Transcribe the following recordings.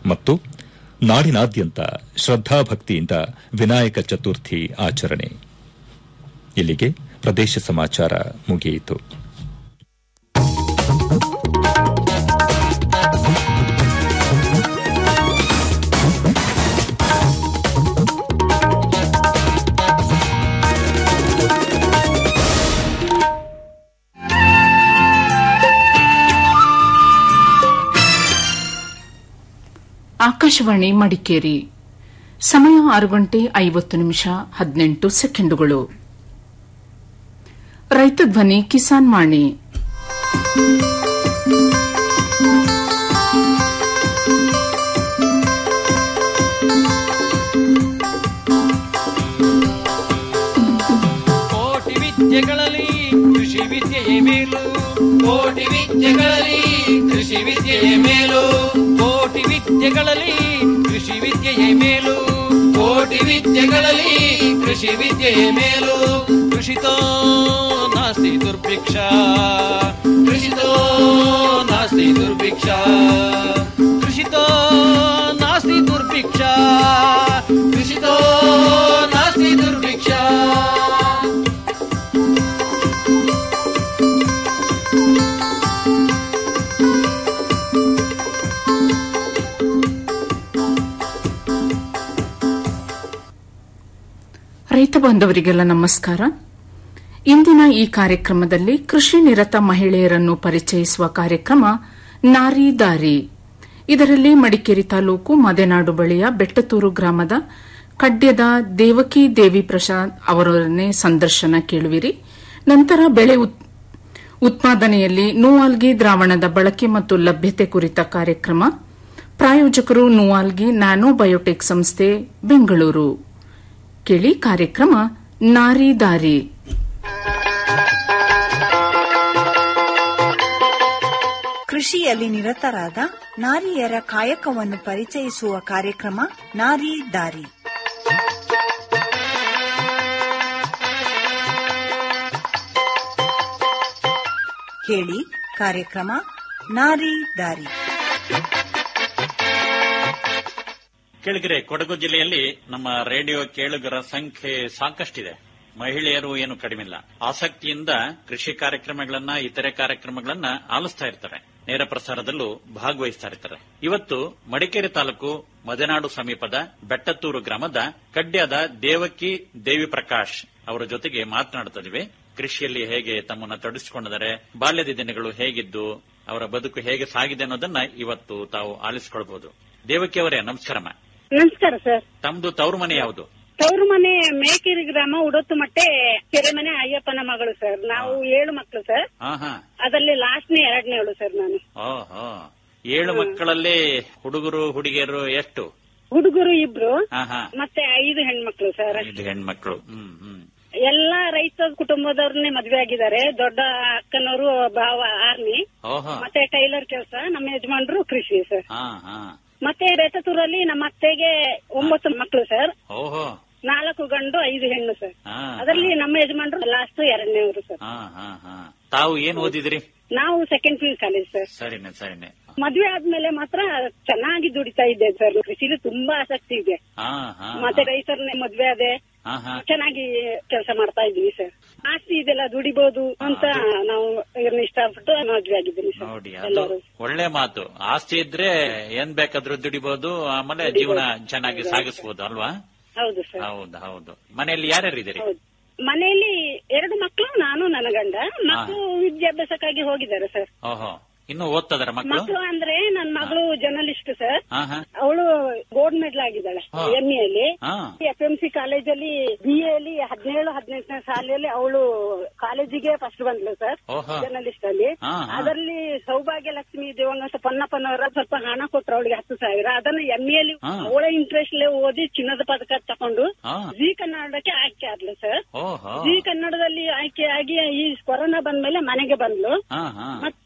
ಮತ್ತು ನಾಡಿನಾದ್ಯಂತ ಶ್ರದ್ದಾಭಕ್ತಿಯಿಂದ ವಿನಾಯಕ ಚತುರ್ಥಿ ಆಚರಣೆ ಇಲ್ಲಿಗೆ ಪ್ರದೇಶ ಸಮಾಚಾರ ಮುಗಿಯಿತು ಆಕಾಶವಾಣಿ ಮಡಿಕೇರಿ ಸಮಯ ಆರು ಗಂಟೆ ಐವತ್ತು ನಿಮಿಷ ಹದಿನೆಂಟು ಸೆಕೆಂಡುಗಳು ರೈತ ಧ್ವನಿ ಕಿಸಾನ್ ಮಾಣಿ ಕೋಟಿ ವಿದ್ಯೆಗಳಲ್ಲಿ ಕೃಷಿ ವಿದ್ಯೆಯೇ ಮೇಲು ಕೋಟಿ ವಿದ್ಯೆಗಳಲ್ಲಿ ಕೃಷಿ ವಿದ್ಯೆಯೇ ಮೇಲು ಕೋಟಿ ವಿದ್ಯೆಗಳಲ್ಲಿ ಕೃಷಿ ವಿದ್ಯೆಯೇ ಮೇಲು ಕೋಟಿ ವಿದ್ಯೆಗಳಲ್ಲಿ ಕೃಷಿ ವಿದ್ಯೆಯೇ ಮೇಲು ಕೃಷಿತೋ ನಾಸ್ತಿ ದುರ್ಭಿಕ್ಷ ಕೃಷಿತೋ ನಾಸ್ತಿ ದುರ್ಭಿಕ್ಷ ಕೃಷಿತೋ ನಾಸ್ತಿ ದುರ್ಭಿಕ್ಷ ಕೃಷಿತೋ ನಾಸ್ತಿ ದುರ್ಭಿಕ್ಷ ರೈತ ಬಾಂಧವರಿಗೆಲ್ಲ ನಮಸ್ಕಾರ ಇಂದಿನ ಈ ಕಾರ್ಯಕ್ರಮದಲ್ಲಿ ಕೃಷಿ ನಿರತ ಮಹಿಳೆಯರನ್ನು ಪರಿಚಯಿಸುವ ಕಾರ್ಯಕ್ರಮ ನಾರಿ ದಾರಿ ಇದರಲ್ಲಿ ಮಡಿಕೇರಿ ತಾಲೂಕು ಮದೆನಾಡು ಬಳಿಯ ಬೆಟ್ಟತೂರು ಗ್ರಾಮದ ಕಡ್ಯದ ದೇವಕಿ ದೇವಿ ಪ್ರಸಾದ್ ಅವರನ್ನೇ ಸಂದರ್ಶನ ಕೇಳುವಿರಿ ನಂತರ ಬೆಳೆ ಉತ್- ಉತ್ಪಾದನೆಯಲ್ಲಿ ನೂವಾಲ್ಗಿ ದ್ರಾವಣದ ಬಳಕೆ ಮತ್ತು ಲಭ್ಯತೆ ಕುರಿತ ಕಾರ್ಯಕ್ರಮ ಪ್ರಾಯೋಜಕರು ನೂವಾಲ್ಗಿ ನ್ಯಾನೋ ಬಯೋಟೆಕ್ ಸಂಸ್ಥೆ ಬೆಂಗಳೂರು ಕೇಳಿ ಕಾರ್ಯಕ್ರಮ ನಾರಿ ದಾರಿ ಕೃಷಿಯಲ್ಲಿ ನಿರತರಾದ ನಾರಿಯರ ಕಾಯಕವನ್ನು ಪರಿಚಯಿಸುವ ಕಾರ್ಯಕ್ರಮ ನಾರಿ ದಾರಿ ಕೇಳಿ ಕಾರ್ಯಕ್ರಮ ನಾರಿ ದಾರಿ ಕೇಳಿದರೆ ಕೊಡಗು ಜಿಲ್ಲೆಯಲ್ಲಿ ನಮ್ಮ ರೇಡಿಯೋ ಕೇಳುಗರ ಸಂಖ್ಯೆ ಸಾಕಷ್ಟಿದೆ ಮಹಿಳೆಯರು ಏನು ಕಡಿಮಿಲ್ಲ ಆಸಕ್ತಿಯಿಂದ ಕೃಷಿ ಕಾರ್ಯಕ್ರಮಗಳನ್ನ ಇತರೆ ಕಾರ್ಯಕ್ರಮಗಳನ್ನ ಆಲಿಸ್ತಾ ಇರ್ತಾರೆ ನೇರ ಪ್ರಸಾರದಲ್ಲೂ ಭಾಗವಹಿಸ್ತಾ ಇರ್ತಾರೆ ಇವತ್ತು ಮಡಿಕೇರಿ ತಾಲೂಕು ಮದೆನಾಡು ಸಮೀಪದ ಬೆಟ್ಟತ್ತೂರು ಗ್ರಾಮದ ಕಡ್ಯದ ದೇವಕಿ ದೇವಿ ಪ್ರಕಾಶ್ ಅವರ ಜೊತೆಗೆ ಮಾತನಾಡ್ತಿದ್ವಿ ಕೃಷಿಯಲ್ಲಿ ಹೇಗೆ ತಮ್ಮನ್ನ ತೊಡಗಿಸಿಕೊಂಡಿದ್ದಾರೆ ಬಾಲ್ಯದ ದಿನಗಳು ಹೇಗಿದ್ದು ಅವರ ಬದುಕು ಹೇಗೆ ಸಾಗಿದೆ ಅನ್ನೋದನ್ನ ಇವತ್ತು ತಾವು ಆಲಿಸಿಕೊಳ್ಬಹುದು ದೇವಕಿ ಅವರೇ ನಮಸ್ಕಾರಮ್ಮ ನಮಸ್ಕಾರ ಸರ್ ತಮ್ದು ತವರು ಮನೆ ಯಾವುದು ತವರು ಮನೆ ಮೇಕೇರಿ ಗ್ರಾಮ ಉಡತ್ತು ಮಟ್ಟೆ ಕೆರೆಮನೆ ಅಯ್ಯಪ್ಪನ ಮಗಳು ಸರ್ ನಾವು ಏಳು ಮಕ್ಕಳು ಸರ್ ಹಾ ಹಾ ಅದರಲ್ಲಿ ಲಾಸ್ಟ್ನೇ ಎರಡನೇವಳು ಸರ್ ನಾನು ಓಹೋ ಏಳು ಮಕ್ಕಳಲ್ಲಿ ಹುಡುಗರು ಹುಡುಗಿಯರು ಎಷ್ಟು ಹುಡುಗರು ಇಬ್ರು ಹಾ ಹಾ ಮತ್ತೆ ಐದು ಹೆಣ್ಮಕ್ಳು ಸರ್ ಐದು ಹೆಣ್ಮಕ್ಳು ಹ್ಮ್ ಹ್ಮ್ ಎಲ್ಲಾ ರೈತ ಕುಟುಂಬದವ್ರನ್ನೇ ಮದ್ವೆ ಆಗಿದ್ದಾರೆ ದೊಡ್ಡ ಅಕ್ಕನವರು ಭಾವ ಆರ್ಮಿ ಓಹೋ ಮತ್ತೆ ಟೈಲರ್ ಕೆಲಸ ನಮ್ಮ ಯಜಮಾನ್ರು ಕೃಷಿ ಸರ್ ಹಾ ಹಾ ಮತ್ತೆ ಬೆತ್ತತೂರಲ್ಲಿ ನಮ್ಮ ಅತ್ತೆಗೆ ಒಂಬತ್ತು ಮಕ್ಕಳು ಸರ್ ಓಹೋ ನಾಲ್ಕು ಗಂಡು ಐದು ಹೆಣ್ಣು ಸರ್ ಹಾ ಅದರಲ್ಲಿ ನಮ್ಮ ಯಜಮಾನ್ರು ಲಾಸ್ಟ್ ಎರಡನೇವರು ಸರ್ ಹಾ ಹಾ ಹಾ ತಾವು ಏನ್ ಓದಿದ್ರಿ ನಾವು ಸೆಕೆಂಡ್ ಪಿ ಕಾಲೇಜ್ ಸರ್ ಸರಿನೆ ಸರಿನೆ ಮದ್ವೆ ಆದ್ಮೇಲೆ ಮಾತ್ರ ಚೆನ್ನಾಗಿ ದುಡಿತಾ ಇದ್ದೆ ಸರ್ ಕೃಷಿಲಿ ತುಂಬಾ ಆಸಕ್ತಿ ಇದೆ ಹಾ ಹಾ ಮತ್ತೆ ರೈತರನ್ನೇ ಮದ್ವೆ ಆದೆ ಹಾ ಹಾ ಚೆನ್ನಾಗಿ ಕೆಲಸ ಮಾಡ್ತಾ ಇದ್ದೀನಿ ಸರ್ ಆಸ್ತಿ ಇದೆಲ್ಲ ದುಡಿಬಹುದು ಅಂತ ನಾವು ಇವ್ರನ್ನ ಇಷ್ಟಪಟ್ಟು ಮದ್ವೆ ಆಗಿದ್ದೀನಿ ಸರ್ ನೋಡಿ ಅದು ಎಲ್ಲರೂ ಒಳ್ಳೆ ಮಾತು ಆಸ್ತಿ ಇದ್ರೆ ಏನ್ ಬೇಕಾದ್ರೂ ದುಡಿಬಹುದು ಆಮೇಲೆ ಜೀವನ ಚೆನ್ನಾಗಿ ಸಾಗಿಸಬಹುದು ಅಲ್ವಾ ಹೌದು ಸರ್ ಹೌದು ಹೌದು ಮನೆಯಲ್ಲಿ ಯಾರ್ಯಾರು ಇದ್ದೀರಿ ಹೌದು ಮನೆಯಲ್ಲಿ ಎರಡು ಮಕ್ಕಳು ನಾನು ನನ್ನ ಗಂಡ ಮಕ್ಕಳು ವಿದ್ಯಾಭ್ಯಾಸಕ್ಕಾಗಿ ಹೋಗಿದ್ದಾರೆ ಸರ್ ಓಹೋ ಇನ್ನು ಓದ್ತದಾರ ಮಕ್ಕಳು ಮಕ್ಕಳು ಅಂದ್ರೆ ನನ್ನ ಮಗಳು ಜರ್ನಲಿಸ್ಟ್ ಸರ್ ಹಾ ಹಾ ಅವಳು ಗೋಲ್ಡ್ ಮೆಡಲ್ ಆಗಿದ್ದಾಳೆ ಹಾ. ಎಂ ಅಲ್ಲಿ ಹಾ ಎಫ್ ಎಂ ಸಿ ಕಾಲೇಜಲ್ಲಿ ಬಿ ಅಲ್ಲಿ ಹದಿನೇಳು ಹದಿನೆಂಟನೇ ಸಾಲಿಯಲ್ಲಿ ಅವಳು ಕಾಲೇಜಿಗೆ ಫಸ್ಟ್ ಬಂದ್ಲು ಸರ್ ಓಹೋ ಜರ್ನಲಿಸ್ಟ್ ಅಲ್ಲಿ ಹಾ, ಹಾ. ಅದರಲ್ಲಿ ಸೌಭಾಗ್ಯ ಲಕ್ಷ್ಮಿ ದಿವಂಗತ ಪೊನ್ನಪ್ಪನವರ ಸ್ವಲ್ಪ ಹಣ ಕೊಟ್ರು ಅವಳಿಗೆ ಹತ್ತು ಸಾವಿರ ಅದನ್ನ ಎಂ ಅಲ್ಲಿ ಹಾ. ಅವಳ ಇಂಟ್ರೆಸ್ಟ್ ಓದಿ ಚಿನ್ನದ ಪದಕ ತಕೊಂಡು ಹಾ ಜಿ ಕನ್ನಡಕ್ಕೆ ಆಯ್ಕೆ ಆದ್ಲು ಸರ್ ಓಹೋ ಜಿ ಕನ್ನಡದಲ್ಲಿ ಆಯ್ಕೆ ಆಗಿ ಈ ಕೊರೋನಾ ಬಂದ್ಮೇಲೆ ಮನೆಗೆ ಬಂದ್ಲು ಹಾ ಹಾ ಮತ್ತೆ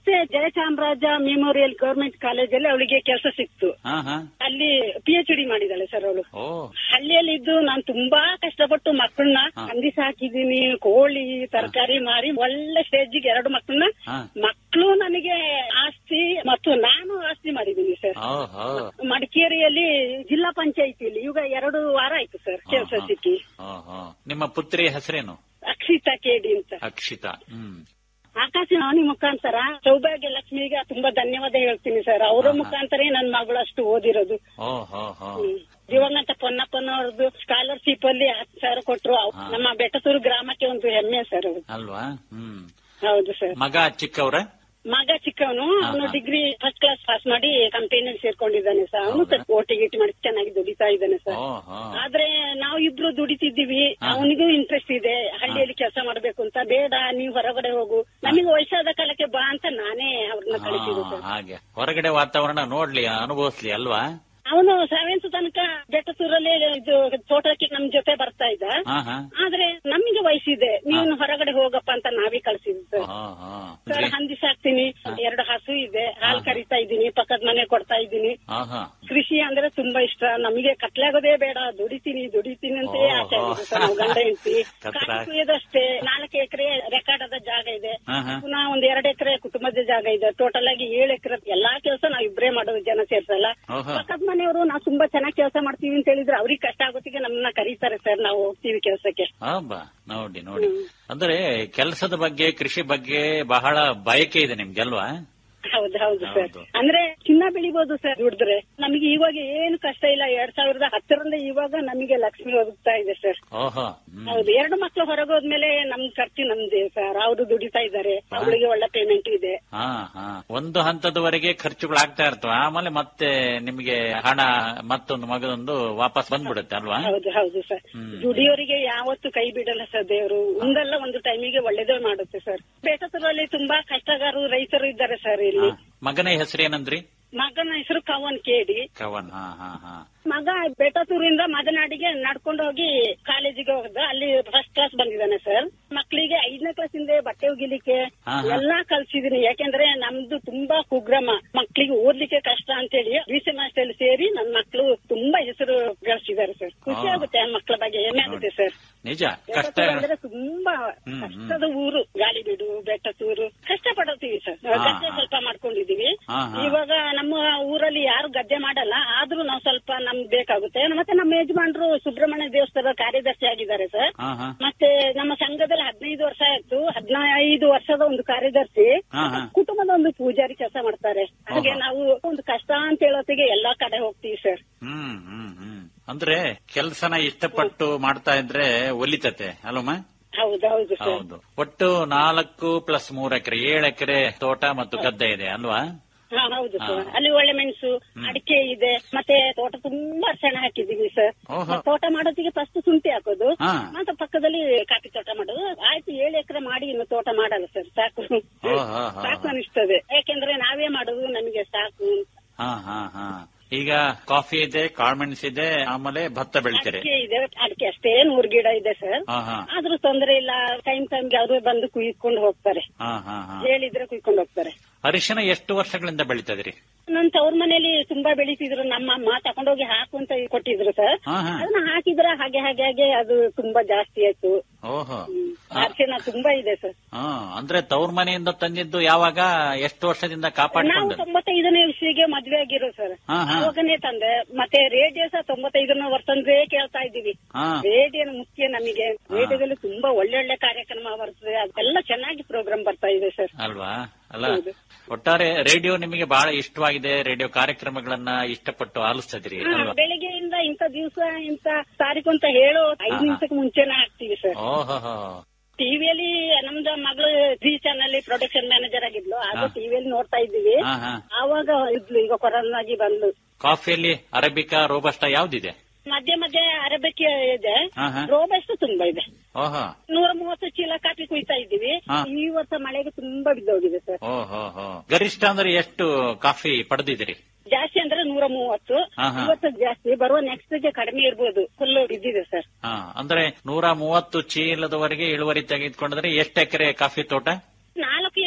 ಮತ್ತೆ ಜಯಚಾಮರಾಜ ಮೆಮೋರಿಯಲ್ ಗವರ್ಮೆಂಟ್ ಕಾಲೇಜಲ್ಲಿ ಅವಳಿಗೆ ಕೆಲಸ ಸಿಕ್ತು ಹಾ ಹಾ ಅಲ್ಲಿ ಪಿ ಎಚ್ ಡಿ ಮಾಡಿದಾಳೆ ಸರ್ ಅವಳು ಓ ಹಳ್ಳಿಯಲ್ಲಿ ಇದ್ದು ನಾನು ತುಂಬಾ ಕಷ್ಟಪಟ್ಟು ಮಕ್ಕಳನ್ನ ಹಾ. ಹಂದಿ ಸಾಕಿದೀನಿ ಕೋಳಿ ತರಕಾರಿ ಮಾರಿ ಒಳ್ಳೆ ಸ್ಟೇಜಿಗೆ ಎರಡು ಮಕ್ಕಳನ್ನ ಹಾ. ಮಕ್ಕಳು ನನಗೆ ಆಸ್ತಿ ಮತ್ತು ನಾನು ಆಸ್ತಿ ಮಾಡಿದ್ದೀನಿ ಸರ್ ಓಹೋ ಮಡಿಕೇರಿಯಲ್ಲಿ ಜಿಲ್ಲಾ ಪಂಚಾಯಿತಿಯಲ್ಲಿ ಈಗ ಎರಡು ವಾರ ಆಯ್ತು ಸರ್ ಕೆಲಸ ಹಾ, ಹಾ. ಸಿಕ್ಕಿ ಓಹೋ ನಿಮ್ಮ ಪುತ್ರಿ ಹೆಸರೇನು ಅಕ್ಷಿತಾ ಕೇಡಿ ಅಂತ ಅಕ್ಷಿತಾ ಹ್ಮ್ ಆಕಾಶವಾಣಿ ಮುಖಾಂತರ ಸೌಭಾಗ್ಯ ಲಕ್ಷ್ಮಿಗೆ ತುಂಬಾ ಧನ್ಯವಾದ ಹೇಳ್ತೀನಿ ಸರ್ ಅವರ ಹಾ, ಹಾ. ಮುಖಾಂತರ ನನ್ನ ಮಗಳು ಅಷ್ಟು ಓದಿರೋದು ಓಹೋ ಹೋ ಹ್ಮ್. ದಿವಂಗತ ಪೊನ್ನಪ್ಪನವ್ರದ್ದು ಸ್ಕಾಲರ್ಶಿಪ್ ಅಲ್ಲಿ ಹತ್ತು ಸಾವಿರ ಕೊಟ್ರು ಅವ್- ಹಾ. ನಮ್ಮ ಬೆಟ್ಟಸೂರು ಗ್ರಾಮಕ್ಕೆ ಒಂದು ಹೆಮ್ಮೆ ಸರ್ ಅದು ಅಲ್ವಾ ಹ್ಮ್ ಹೌದು ಸರ್ ಮಗ ಚಿಕ್ಕವ್ರ ಮಗ ಚಿಕ್ಕವನು ಹಾ, ಅವನು ಹಾ. ಡಿಗ್ರಿ ಫಸ್ಟ್ ಕ್ಲಾಸ್ ಪಾಸ್ ಮಾಡಿ ಕಂಪನಿಯಲ್ಲಿ ಸೇರ್ಕೊಂಡಿದ್ದಾನೆ ಸರ್ ಅವನು ಹೌದಾ? ಓಟಿ ಗಿಟಿ ಮಾಡಿ ಚೆನ್ನಾಗಿ ದುಡಿತಾ ಇದ್ದಾನೆ ಸರ್ ಓಹೋ ಆದ್ರೆ ನಾವು ಇಬ್ರು ದುಡಿತಿದ್ದೀವಿ ಹಾ. ಅವನಿಗೂ ಇಂಟ್ರೆಸ್ಟ್ ಇದೆ ಹಳ್ಳಿಯಲ್ಲಿ ಕೆಲಸ ಮಾಡ್ಬೇಕು ಅಂತ ಬೇಡ ನೀವು ಹೊರಗಡೆ ಹೋಗು ನಮಗೆ ವಯಸ್ಸಾದ ಕಾಲಕ್ಕೆ ಬಾ ಅಂತ ನಾನೇ ಅವ್ರನ್ನ ಕಳಿಸಿದ್ದು ಹಾ, ಸರ್ ಹಾಗೆ ಹೊರಗಡೆ ವಾತಾವರಣ ನೋಡ್ಲಿ ಅನುಭವಿಸ್ಲಿ ಅಲ್ವಾ ಅವನು ಸೆವೆಂತ್ ತನಕ ಬೆಟ್ಟಸೂರಲ್ಲಿ ಇದು ತೋಟಕ್ಕೆ ನಮ್ ಜೊತೆ ಬರ್ತಾ ಇದ್ದ ಹಾ ಹಾ ಆದ್ರೆ ನಮಗೆ ವಯಸ್ಸಿದೆ ನೀನು ಹೊರಗಡೆ ಹೋಗಪ್ಪ ಅಂತ ನಾವೇ ಕಳ್ಸಿದ್ವಿ ಸರ್ ಹಾ ಹಾ ಸರ್ ಅಂದ್ರೆ ಹಂದಿ ಸಾಕ್ತೀನಿ ಎರಡು ಹಸು ಇದೆ ಹಾಲು ಹಾ. ಕರಿತಾ ಇದ್ದೀನಿ ಪಕ್ಕದ ಮನೆ ಕೊಡ್ತಾ ಇದ್ದೀನಿ ಹಾ ಹಾ ಕೃಷಿ ಅಂದ್ರೆ ತುಂಬಾ ಇಷ್ಟ ನಮಗೆ ಕತ್ಲಾಗೋದೇ ಬೇಡ ದುಡಿತೀನಿ ದುಡಿತೀನಿ ಅಂತ ಓಹೋ. ಆಸೆ ಆಗಿದೆ ಸರ್ ನಾವು ಗಂಡ ಹೆಂಡತಿ ಕತ್ಲ- ಕುಯ್ಯೋದಷ್ಟೇ ನಾಲ್ಕು ಎಕರೆ ರೆಕಾರ್ಡ್ ಆದ ಜಾಗ ಇದೆ ಹಾ, ಹಾ. ಪುನಃ ಒಂದ್ ಎರಡು ಎಕರೆ ಕುಟುಂಬದ ಜಾಗ ಇದೆ ಟೋಟಲ್ ಆಗಿ ಏಳು ಎಕರೆ ಎಲ್ಲಾ ಕೆಲಸ ನಾವ್ ಇಬ್ರೇ ಮಾಡೋದು ಜನ ಸೇರ್ಸಲ್ಲ ಓಹೋ. ಪಕ್ಕದ ಮನೆಯವರು ನಾವು ತುಂಬಾ ಚೆನ್ನಾಗಿ ಕೆಲಸ ಮಾಡ್ತೀವಿ ಅಂತ ಹೇಳಿದ್ರೆ ಅವ್ರಿಗೆ ಕಷ್ಟ ಆಗೋತ್ತಿಗೆ ನಮ್ಮನ್ನ ಕರೀತಾರೆ ಸರ್ ನಾವು ಹೋಗ್ತೀವಿ ಕೆಲಸಕ್ಕೆ ಹಬ್ಬ ನೋಡಿ ನೋಡಿ ಅಂದ್ರೆ ಕೆಲಸದ ಬಗ್ಗೆ ಕೃಷಿ ಬಗ್ಗೆ ಬಹಳ ಬಯಕೆ ಇದೆ ನಿಮ್ಗೆಲ್ವಾ ಹೌದು ಹೌದು ಸರ್ ಹೌದು. ಅಂದ್ರೆ ಚಿನ್ನ ಬೆಳಿಬಹುದು ಸರ್ ದುಡಿದ್ರೆ ನಮಗೆ ಇವಾಗ ಏನು ಕಷ್ಟ ಇಲ್ಲ ಎರಡ್ ಸಾವಿರದ ಹತ್ತರಿಂದ ಇವಾಗ ನಮಗೆ ಲಕ್ಷ್ಮಿ ಒದಗ್ತಾ ಇದೆ ಸರ್ ಓಹೋ ಹ್ಮ್. ಹೌದು ಎರಡು ಮಕ್ಳು ಹೊರಗೋದ್ಮೇಲೆ ನಮ್ ಖರ್ಚು ನಮ್ದೇ ಸರ್ ಅವರು ದುಡಿತಾ ಇದ್ದಾರೆ ಅವಳಿಗೆ ಒಳ್ಳೆ ಪೇಮೆಂಟ್ ಇದೆ ಹಾ ಹಾ ಒಂದು ಹಂತದವರೆಗೆ ಖರ್ಚುಗಳಾಗ್ತಾ ಇರ್ತವೆ ಆಮೇಲೆ ಮತ್ತೆ ನಿಮಗೆ ಹಣ ಮತ್ತೊಂದು ಮಗದೊಂದು ವಾಪಸ್ ಬಂದ್ಬಿಡುತ್ತೆ ಅಲ್ವಾ ಹೌದು ಹೌದು ಸರ್ ಹ್ಮ್. ದುಡಿಯೋರಿಗೆ ಯಾವತ್ತು ಕೈ ಬಿಡಲ್ಲ ಸರ್ ದೇವರು ಒಂದಲ್ಲ ಒಂದು ಟೈಮಿಗೆ ಒಳ್ಳೇದೇ ಮಾಡುತ್ತೆ ಸರ್ ಬೇಟತರಲ್ಲಿ ತುಂಬಾ ಕಷ್ಟಗಾರರು ರೈತರು ಇದ್ದಾರೆ ಸರ್ ಹಾ. ಇಲ್ಲಿ ಮಗನ ಹೆಸರೇನಂದ್ರಿ ಮಗನ ಹೆಸರು ಕವನ್ ಕೇಡಿ ಕವನ್ ಹಾ ಹಾ ಹಾ ಮಗ ಬೆಟತೂರಿಂದ ಮದನಾಡಿಗೆ ನಡ್ಕೊಂಡು ಹೋಗಿ ಕಾಲೇಜಿಗೆ ಹೋಗ್ದ ಅಲ್ಲಿ ಫಸ್ಟ್ ಕ್ಲಾಸ್ ಬಂದಿದ್ದಾನೆ ಸರ್ ಮಕ್ಕಳಿಗೆ ಐದನೇ ಕ್ಲಾಸ್ ಇಂದ ಬಟ್ಟೆ ಒಗಿಲಿಕ್ಕೆ ಹಾ, ಹಾ. ಎಲ್ಲಾ ಕಲ್ಸಿದೀನಿ ಯಾಕೆಂದ್ರೆ ನಮ್ದು ತುಂಬಾ ಕುಗ್ರಾಮ ಮಕ್ಕಳಿಗೆ ಓದ್ಲಿಕ್ಕೆ ಕಷ್ಟ ಅಂತೇಳಿ ಬಿ ಸಿ ಮಾಸ್ಟರ್ ಸೇರಿ ನನ್ನ ಮಕ್ಕಳು ತುಂಬಾ ಹೆಸರು ಗಳಿಸಿದ್ದಾರೆ ಸರ್ ಖುಷಿ ಹಾ. ಆಗುತ್ತೆ ಆ ಮಕ್ಕಳ ಬಗ್ಗೆ ಹೆಮ್ಮೆ ಆಗುತ್ತೆ ಸರ್ ನಿಜ ಕಷ್ಟ ಬೆಟ್ಟತೂರು ಅಂದ್ರೆ ತುಂಬಾ ಹ್ಮ್, ಹ್ಮ್. ಕಷ್ಟದ ಊರು ಗಾಳಿಬೀಡು ಬೆಟ್ಟತೂರು ಕಷ್ಟ ಪಡೋತೀವಿ ಸರ್ ಹಾ, ಗದ್ದೆ ಹಾ. ಸ್ವಲ್ಪ ಮಾಡ್ಕೊಂಡಿದೀವಿ ಹಾ, ಹಾ. ಇವಾಗ ನಮ್ಮ ಊರಲ್ಲಿ ಯಾರು ಗದ್ದೆ ಮಾಡಲ್ಲ ಆದ್ರೂ ನಾವು ಸ್ವಲ್ಪ ನಮ್ಗೆ ಬೇಕಾಗುತ್ತೆ ಮತ್ತೆ ನಮ್ಮ ಯಜಮಾನ್ರು ಸುಬ್ರಹ್ಮಣ್ಯ ದೇವಸ್ಥಾನದ ಕಾರ್ಯದರ್ಶಿ ಆಗಿದ್ದಾರೆ ಸರ್ ಹಾ ಹಾ ಮತ್ತೆ ನಮ್ಮ ಸಂಘದಲ್ಲಿ ಹದಿನೈದು ವರ್ಷ ಆಯ್ತು ಹದಿನೈದು ವರ್ಷದ ಒಂದು ಕಾರ್ಯದರ್ಶಿ ಹಾ, ಹಾ. ಕುಟುಂಬದ ಒಂದು ಪೂಜಾರಿ ಕೆಲಸ ಮಾಡ್ತಾರೆ ಹಾಗೆ ಓಹೋ. ನಾವು ಒಂದು ಕಷ್ಟ ಅಂತ ಹೇಳೋತ್ತಿಗೆ ಎಲ್ಲಾ ಕಡೆ ಹೋಗ್ತೀವಿ ಸರ್ ಹ್ಮ್ ಹ್ಮ್ ಹ್ಮ್ ಅಂದ್ರೆ ಕೆಲ್ಸನ ಇಷ್ಟಪಟ್ಟು ಮಾಡ್ತಾ ಇದ್ರೆ ಒಲಿತತೆ ಅಲ್ವಮ್ಮ ಹೌದು ಹೌದು ಸರ್ ಹೌದು ಒಟ್ಟು ನಾಲ್ಕು ಪ್ಲಸ್ ಮೂರ್ ಎಕರೆ ಏಳು ಎಕರೆ ತೋಟ ಮತ್ತು ಗದ್ದೆ ಇದೆ ಅಲ್ವಾ ಹಾ ಹೌದು ಸರ್ ಹಾ. ಅಲ್ಲಿ ಒಳ್ಳೆ ಮೆಣಸು ಅಡಿಕೆ ಇದೆ ಮತ್ತೆ ತೋಟ ತುಂಬಾ ಸೆಣ ಹಾಕಿದೀವಿ ಸರ್ ಓಹೋ. ಮತ್ತೆ ತೋಟ ಮಾಡೋದಿಗೆ ಫಸ್ಟ್ ಶುಂಠಿ ಹಾಕೋದು ಹಾ. ಮತ್ತೆ ಪಕ್ಕದಲ್ಲಿ ಕಾಫಿ ತೋಟ ಮಾಡೋದು ಆಯ್ತು ಏಳು ಎಕರೆ ಮಾಡಿ ಇನ್ನು ತೋಟ ಮಾಡಲ್ಲ ಸರ್ ಸಾಕು ಓ, ಹಾ, ಹಾ, ಸಾಕು ಹಾ. ಅನಿಸ್ತದೆ ಯಾಕೆಂದ್ರೆ ನಾವೇ ಮಾಡೋದು ನಮಗೆ ಸಾಕು ಹಾ ಹಾ ಹಾ ಈಗ ಕಾಫಿ ಇದೆ ಕಾಳ್ಮೆಣಸ್ ಇದೆ ಆಮೇಲೆ ಭತ್ತ ಬೆಳಿತಾರೆ ಅಡಿಕೆ ಇದೆ ಅಡಿಕೆ ಅಷ್ಟೇ ನೂರು ಗಿಡ ಇದೆ ಸರ್ ಹಾ ಹಾ ಆದ್ರೂ ತೊಂದರೆ ಇಲ್ಲ ಟೈಮ್ ಟೈಮ್ಗೆ ಅವರು ಬಂದು ಕುಯ್ಕೊಂಡು ಹೋಗ್ತಾರೆ ಹಾ ಹಾ ಹಾ ಹೇಳಿದ್ರೆ ಕುಯ್ಕೊಂಡು ಹೋಗ್ತಾರೆ ಅರಿಶಿನ ಎಷ್ಟು ವರ್ಷಗಳಿಂದ ಬೆಳಿತದ್ರಿ ನನ್ ತವ್ರ ಮನೇಲಿ ತುಂಬಾ ಬೆಳೀತಿದ್ರು ನಮ್ಮ ಅಮ್ಮ ತಕೊಂಡೋಗಿ ಹಾಕು ಅಂತ ಕೊಟ್ಟಿದ್ರು ಸರ್ ಹಾ ಹಾ ಅದನ್ನ ಹಾಕಿದ್ರ ಹಾಗೆ ಹಾಗೆ ಹಾಗೆ ಅದು ತುಂಬಾ ಜಾಸ್ತಿ ಆಯ್ತು ಓಹೋ ಹ್ಮ್. ಅರಿಶಿನ ತುಂಬಾ ಇದೆ ಸರ್ ಹಾ ಅಂದ್ರೆ ತವ್ರ ಮನೆಯಿಂದ ತಂದಿದ್ದು ಯಾವಾಗ ಎಷ್ಟು ವರ್ಷದಿಂದ ನಾವು ಕಾಪಾಡಿಕೊಂಡು ತೊಂಬತ್ತೈದನೇ ಇಸ್ವಿಗೆ ಮದ್ವೆ ಆಗಿರೋ ಸರ್ ಹಾ, ಹಾ. ಅವಾಗನೇ ತಂದೆ ಮತ್ತೆ ರೇಡಿಯೋ ಸಹ ತೊಂಬತ್ತೈದನೇ ವರ್ಷಂದೇ ಕೇಳ್ತಾ ಇದ್ದೀವಿ ಹಾ ರೇಡಿಯೋ ಮುಖ್ಯ ನಮಗೆ ರೇಡಿಯೋದಲ್ಲಿ ತುಂಬಾ ಒಳ್ಳೊಳ್ಳೆ ಕಾರ್ಯಕ್ರಮ ಬರ್ತದೆ ಅದೆಲ್ಲ ಚೆನ್ನಾಗಿ ಪ್ರೋಗ್ರಾಮ್ ಬರ್ತಾ ಇದೆ ಸರ್ ಅಲ್ವಾ ಅಲ್ಲ ಹೌದು. ಒಟ್ಟಾರೆ ರೇಡಿಯೋ ನಿಮಗೆ ಬಹಳ ಇಷ್ಟವಾಗಿದೆ ರೇಡಿಯೋ ಕಾರ್ಯಕ್ರಮಗಳನ್ನ ಇಷ್ಟಪಟ್ಟು ಆಲಿಸ್ತಿದ್ರಿ ಹಾ, ಅಲ್ವಾ ಬೆಳಿಗ್ಗೆಯಿಂದ ಇಂಥ ದಿವಸ ಇಂಥ ತಾರೀಕು ಅಂತ ಹೇಳೋ ಐದು ಹಾ, ಹಾ. ನಿಮಿಷಕ್ಕೆ ಮುಂಚೆನೆ ಹಾಕ್ತೀವಿ ಸರ್ ಓಹೋ ಟಿವಿಯಲ್ಲಿ ನಮ್ದು ಮಗಳು ಜಿ ಚಾನಲ್ ಪ್ರೊಡಕ್ಷನ್ ಮ್ಯಾನೇಜರ್ ಆಗಿದ್ಲು ಆಗ ಹಾ. ಟಿವಿಯಲ್ಲಿ ನೋಡ್ತಾ ಇದ್ದೀವಿ ಹಾ ಹಾ ಆವಾಗ ಇದ್ಲು ಈಗ ಕೊರೋನಾಗಿ ಬಂದ್ಲು ಕಾಫಿಯಲ್ಲಿ ಅರೇಬಿಕಾ ರೋಬಸ್ಟಾ ಯಾವ್ದಿದೆ ಮಧ್ಯೆ ಮಧ್ಯೆ ಅರಬಿಕ್ ಇದೆ ಹಾ, ಹಾ. ರೋಬಸ್ಟ್ ತುಂಬಾ ಇದೆ ಓಹೋ ನೂರ ಮೂವತ್ತು ಚೀಲ ಕಾಫಿ ಕುಯ್ತಾ ಇದ್ದೀವಿ ಹಾ. ಈ ವರ್ಷ ಮಳೆಗೆ ತುಂಬಾ ಬಿದ್ದೋಗಿದೆ ಸರ್ ಓಹೋ ಹೋ ಗರಿಷ್ಠ ಅಂದ್ರೆ ಎಷ್ಟು ಕಾಫಿ ಪಡೆದಿದ್ದೀರಿ ಜಾಸ್ತಿ ಅಂದ್ರೆ ನೂರ ಮೂವತ್ತು ಹಾ, ಹಾ. ಇವತ್ತು ಜಾಸ್ತಿ ಬರುವ ನೆಕ್ಸ್ಟ್ ಗೆ ಕಡಿಮೆ ಇರ್ಬೋದು ಫುಲ್ ಬಿದ್ದಿದೆ ಸರ್ ಹಾ ಅಂದ್ರೆ ನೂರ ಮೂವತ್ತು ಚೀಲದವರೆಗೆ ಇಳುವರಿ ತೆಗೆದುಕೊಂಡ್ರೆ ಎಷ್ಟು ಎಕರೆ ಕಾಫಿ ತೋಟ ನಾಲ್ಕು ಎಕರೆ